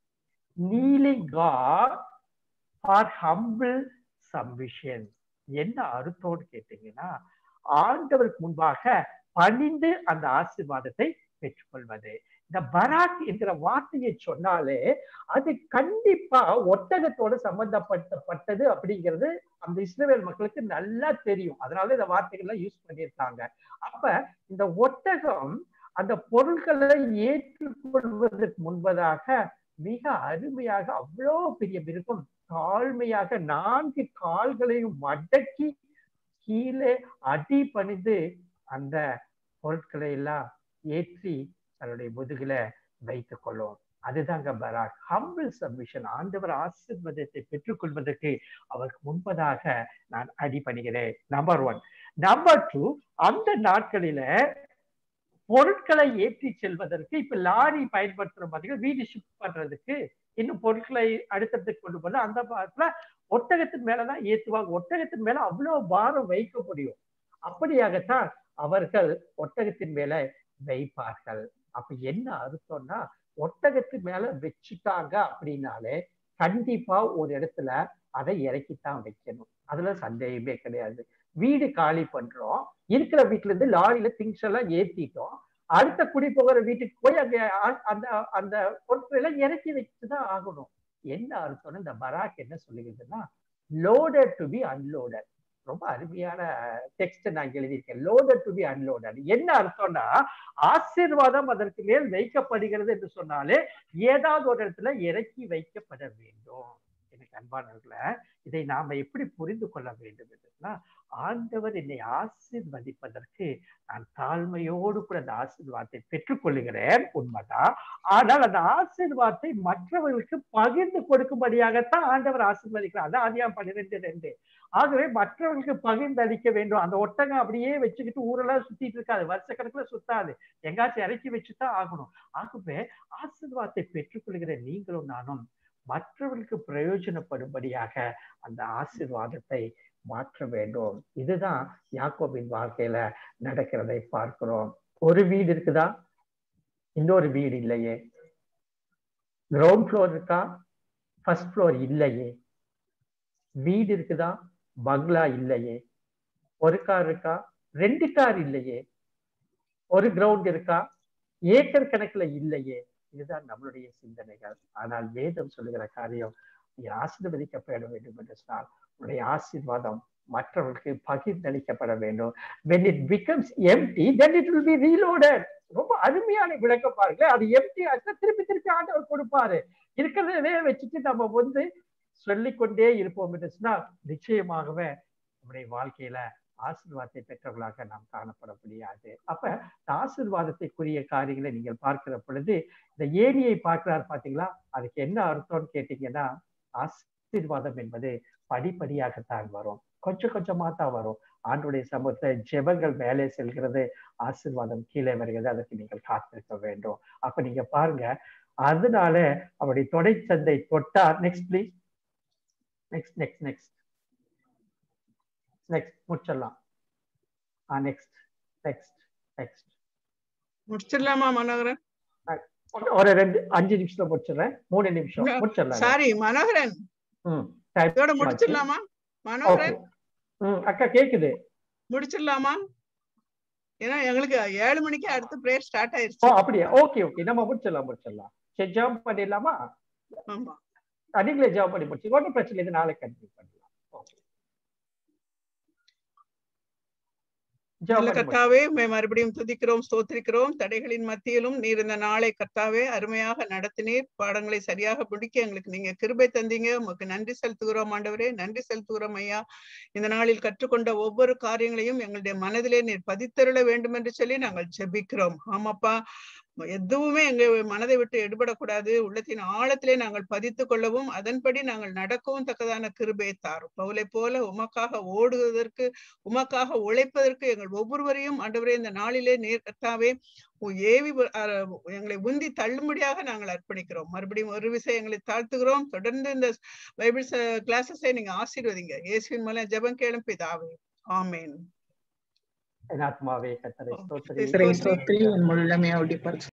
kneeling God for humble submission என்ன அர்த்தம்னு கேட்டீங்கன்னா ஆண்டவருக்கு முன்பாக பணிந்து அந்த ஆசீர்வாதத்தை பெற்றுக்கொள்வது இந்த பராக் என்கிற வார்த்தையை சொன்னாலே அது கண்டிப்பா ஒட்டகத்தோட சம்பந்தப்பட்டப்பட்டது அப்படிங்கிறது அந்த இஸ்ரேல் மக்களுக்கு நல்லா தெரியும் அதனால இந்த வார்த்தைகள்லாம் யூஸ் பண்ணியிருக்காங்க அப்ப இந்த ஒட்டகம் அந்த பொருட்களை ஏற்றுக்கொள்வதற்கு முன்பதாக மிக அருமையாக அவ்வளோ பெரிய மிருகம் தாழ்மையாக நான்கு கால்களையும் மடக்கி கீழே அடி பணிந்து அந்த பொருட்களை எல்லாம் ஏற்றி தன்னுடைய முதுகுல வைத்துக் கொள்ளும் அதுதாங்க பராக் ஹம்பிள் சப்மிஷன் ஆண்டவர் ஆசீர்வாதத்தை பெற்றுக்கொள்வதற்கு அவருக்கு முன்பதாக நான் அடிபணிகிறேன் நம்பர் ஒன் நம்பர் டூ அந்த நாட்களில பொருட்களை ஏற்றி செல்வதற்கு இப்ப லாரி பயன்படுத்துற மாதிரி வீடு ஷிஃப்ட் பண்றதுக்கு இன்னும் பொருட்களை அடுத்ததுக்கு கொண்டு போன அந்த பாத்துல ஒட்டகத்தின் மேலதான் ஏத்துவாங்க ஒட்டகத்தின் மேல அவ்வளவு பாரம் வைக்க முடியும் அப்படியாகத்தான் அவர்கள் ஒட்டகத்தின் மேல வைப்பார்கள் அப்ப என்ன அர்த்தம்னா ஒட்டகத்தின் மேல வச்சுட்டாங்க அப்படின்னாலே கண்டிப்பா ஒரு இடத்துல அதை இறக்கித்தான் வைக்கணும் அதுல சந்தேகமே கிடையாது வீடு காலி பண்றோம் இருக்கிற வீட்டுல இருந்து லாரியில திங்ஸ் எல்லாம் ஏத்திட்டோம் அடுத்த குடி போகிற வீட்டுக்கு போய் அங்க அந்த அந்த பொருட்களை எல்லாம் இறக்கி வச்சுதான் ஆகணும் என்ன அர்த்தம்னா இந்த பராக் என்ன சொல்லுகிறதுன்னா லோடட் டு பி அன்லோடட் ரொம்ப அருமையான டெக்ஸ்ட் நான் எழுதியிருக்கேன் லோடட் டு பி அன்லோடட் என்ன அர்த்தம்னா ஆசீர்வாதம் அதற்கு மேல் வைக்கப்படுகிறது என்று சொன்னாலே ஏதாவது ஒரு இடத்துல இறக்கி வைக்கப்பட வேண்டும் எனக்கு அன்பானவர்கள இதை நாம எப்படி புரிந்து கொள்ள வேண்டும் என்றுனா ஆண்டவர் என்னை ஆசீர்வதிப்பதற்கு நான் தாழ்மையோடு கூட அந்த ஆசீர்வாதத்தை பெற்றுக்கொள்ளுகிறேன் உண்மைதான் ஆனால் அந்த ஆசீர்வாதத்தை மற்றவர்களுக்கு பகிர்ந்து கொடுக்கும்படியாகத்தான் ஆண்டவர் ஆசீர்வதிக்கிறார் அதான் ஆதியாம் பன்னிரெண்டு ரெண்டு ஆகவே மற்றவர்களுக்கு பகிர்ந்து அளிக்க வேண்டும் அந்த ஒட்டகம் அப்படியே வச்சுக்கிட்டு ஊரெல்லாம் சுத்திட்டு இருக்காது வருஷ கணக்குல சுத்தாது எங்காச்சும் இறக்கி வச்சுதான் ஆகணும் ஆகவே ஆசீர்வாதத்தை பெற்றுக்கொள்கிற நீங்களும் நானும் மற்றவர்களுக்கு பிரயோஜனப்படும்படியாக அந்த ஆசீர்வாதத்தை மாற்ற வேண்டும் இதுதான் யாக்கோபின் வாழ்க்கையில நடக்கிறதை பார்க்கிறோம் ஒரு வீடு இருக்குதா இன்னொரு வீடு இல்லையே கிரவுண்ட் ஃப்ளோர் இருக்கா ஃபர்ஸ்ட் ஃப்ளோர் இல்லையே வீடு இருக்குதா பங்களா இல்லையே ஒரு கார் இருக்கா ரெண்டு கார் இல்லையே ஒரு கிரவுண்ட் இருக்கா ஏக்கர் கணக்குல இல்லையே இதுதான் நம்மளுடைய சிந்தனைகள் ஆனால் வேதம் சொல்லுகிற காரியம் நீ ஆசீர்வதிக்கப்பட வேண்டும் என்று சொன்னால் உன்னுடைய ஆசீர்வாதம் மற்றவர்களுக்கு பகிர்ந்தளிக்கப்பட வேண்டும் when it becomes empty then it will be reloaded ரொம்ப அருமையான விளக்கம் பாருங்க அது எம்டி ஆச்சுன்னா திருப்பி திருப்பி ஆண்டவர் கொடுப்பாரு இருக்கிறதே வச்சுட்டு நம்ம வந்து சொல்லிக்கொண்டே இருப்போம் என்று சொன்னால் நிச்சயமாகவே நம்முடைய வாழ்க்கையில ஆசீர்வாதத்தை பெற்றவர்களாக நாம் காணப்பட முடியாது அப்ப இந்த ஆசீர்வாதத்தைக்குரிய காரியங்களை நீங்கள் பார்க்கிற பொழுது இந்த ஏரியை பார்க்கிறார் பாத்தீங்களா அதுக்கு என்ன அர்த்தம்னு கேட்டீங்கன்னா ஆசீர்வாதம் என்பது படிப்படியாகத்தான் வரும் கொஞ்சம் கொஞ்சமா தான் வரும் ஆண்டுடைய சமூகத்துல ஜெபங்கள் மேலே செல்கிறது ஆசீர்வாதம் கீழே வருகிறது அதற்கு நீங்கள் காத்திருக்க வேண்டும் அப்ப நீங்க பாருங்க அதனால அவருடைய தொடை சந்தை தொட்டார் next please next next next next முடிச்சிடலாம் ஆ நெக்ஸ்ட் நெக்ஸ்ட் நெக்ஸ்ட் முடிச்சிடலாமா மனோகரன் ஒரு ரெண்டு அஞ்சு நிமிஷத்துல முடிச்சிடுறேன் மூணு நிமிஷம் முடிச்சிடலாம் சாரி மனோகரன் ம் இதோட முடிச்சிடலாமா ஓகே மனோகரன் ம் அக்கா கேக்குது முடிச்சிடலாமா ஏன்னா எங்களுக்கு ஏழு மணிக்கு அடுத்த பிரேயர் ஸ்டார்ட் ஓ ஆயிருச்சு அப்படியா ஓகே ஓகே நம்ம முடிச்சிடலாம் முடிச்சிடலாம் சரி ஜாப் பண்ணிடலாமா ஆமா நீங்களே ஜாப் பண்ணி முடிச்சு ஒன்றும் பிரச்சனை இல்லை நாளைக்கு கண்டினியூ பண்ணலாம் ஓகே ஜெபம் நல்ல பண்ணி கர்த்தாவே உம்மை மறுபடியும் துதிக்கிறோம் ஸ்தோத்திரிக்கிறோம் தடைகளின் மத்தியிலும் நீர் இந்த நாளை கர்த்தாவே அருமையாக நடத்தினீர் பாடங்களை சரியாக முடிக்க எங்களுக்கு நீங்க கிருபை தந்தீங்க உமக்கு நன்றி செலுத்துகிறோம் ஆண்டவரே நன்றி செலுத்துகிறோம் ஐயா இந்த நாளில் கற்றுக்கொண்ட ஒவ்வொரு காரியங்களையும் எங்களுடைய மனதிலே நீர் பதித்தருள வேண்டும் என்று சொல்லி நாங்கள் ஜெபிக்கிறோம் ஆமாப்பா எதுவுமே எங்க மனதை விட்டு எடுபடக்கூடாது உள்ளத்தின் ஆழத்திலே நாங்கள் பதித்துக் கொள்ளவும் அதன்படி நாங்கள் நடக்கவும் தக்கதான கிருபையை தாரும் பவுலை போல உமக்காக ஓடுவதற்கு உமக்காக உழைப்பதற்கு எங்கள் ஒவ்வொருவரையும் ஆண்டவரே இந்த நாளிலே நீர் கர்த்தாவே உ- ஏவி வ- அஹ் எங்களை உந்தி தள்ளும்படியாக நாங்கள் அர்ப்பணிக்கிறோம் மறுபடியும் ஒரு விஷயம் எங்களை தாழ்த்துகிறோம் தொடர்ந்து இந்த பைபிள் கிளாஸஸை நீங்க ஆசீர்வதிங்க இயேசுவின் மூலம் ஜெபம் கேளும் பிதாவே ஆமென் என் ஆத்மாவே கத்தரை ஓ, ஸ்தோத்திரி ஸ்தோத்திரி. ஸ்தோத்திரி என் முள்ளமே அப்படி பரிசு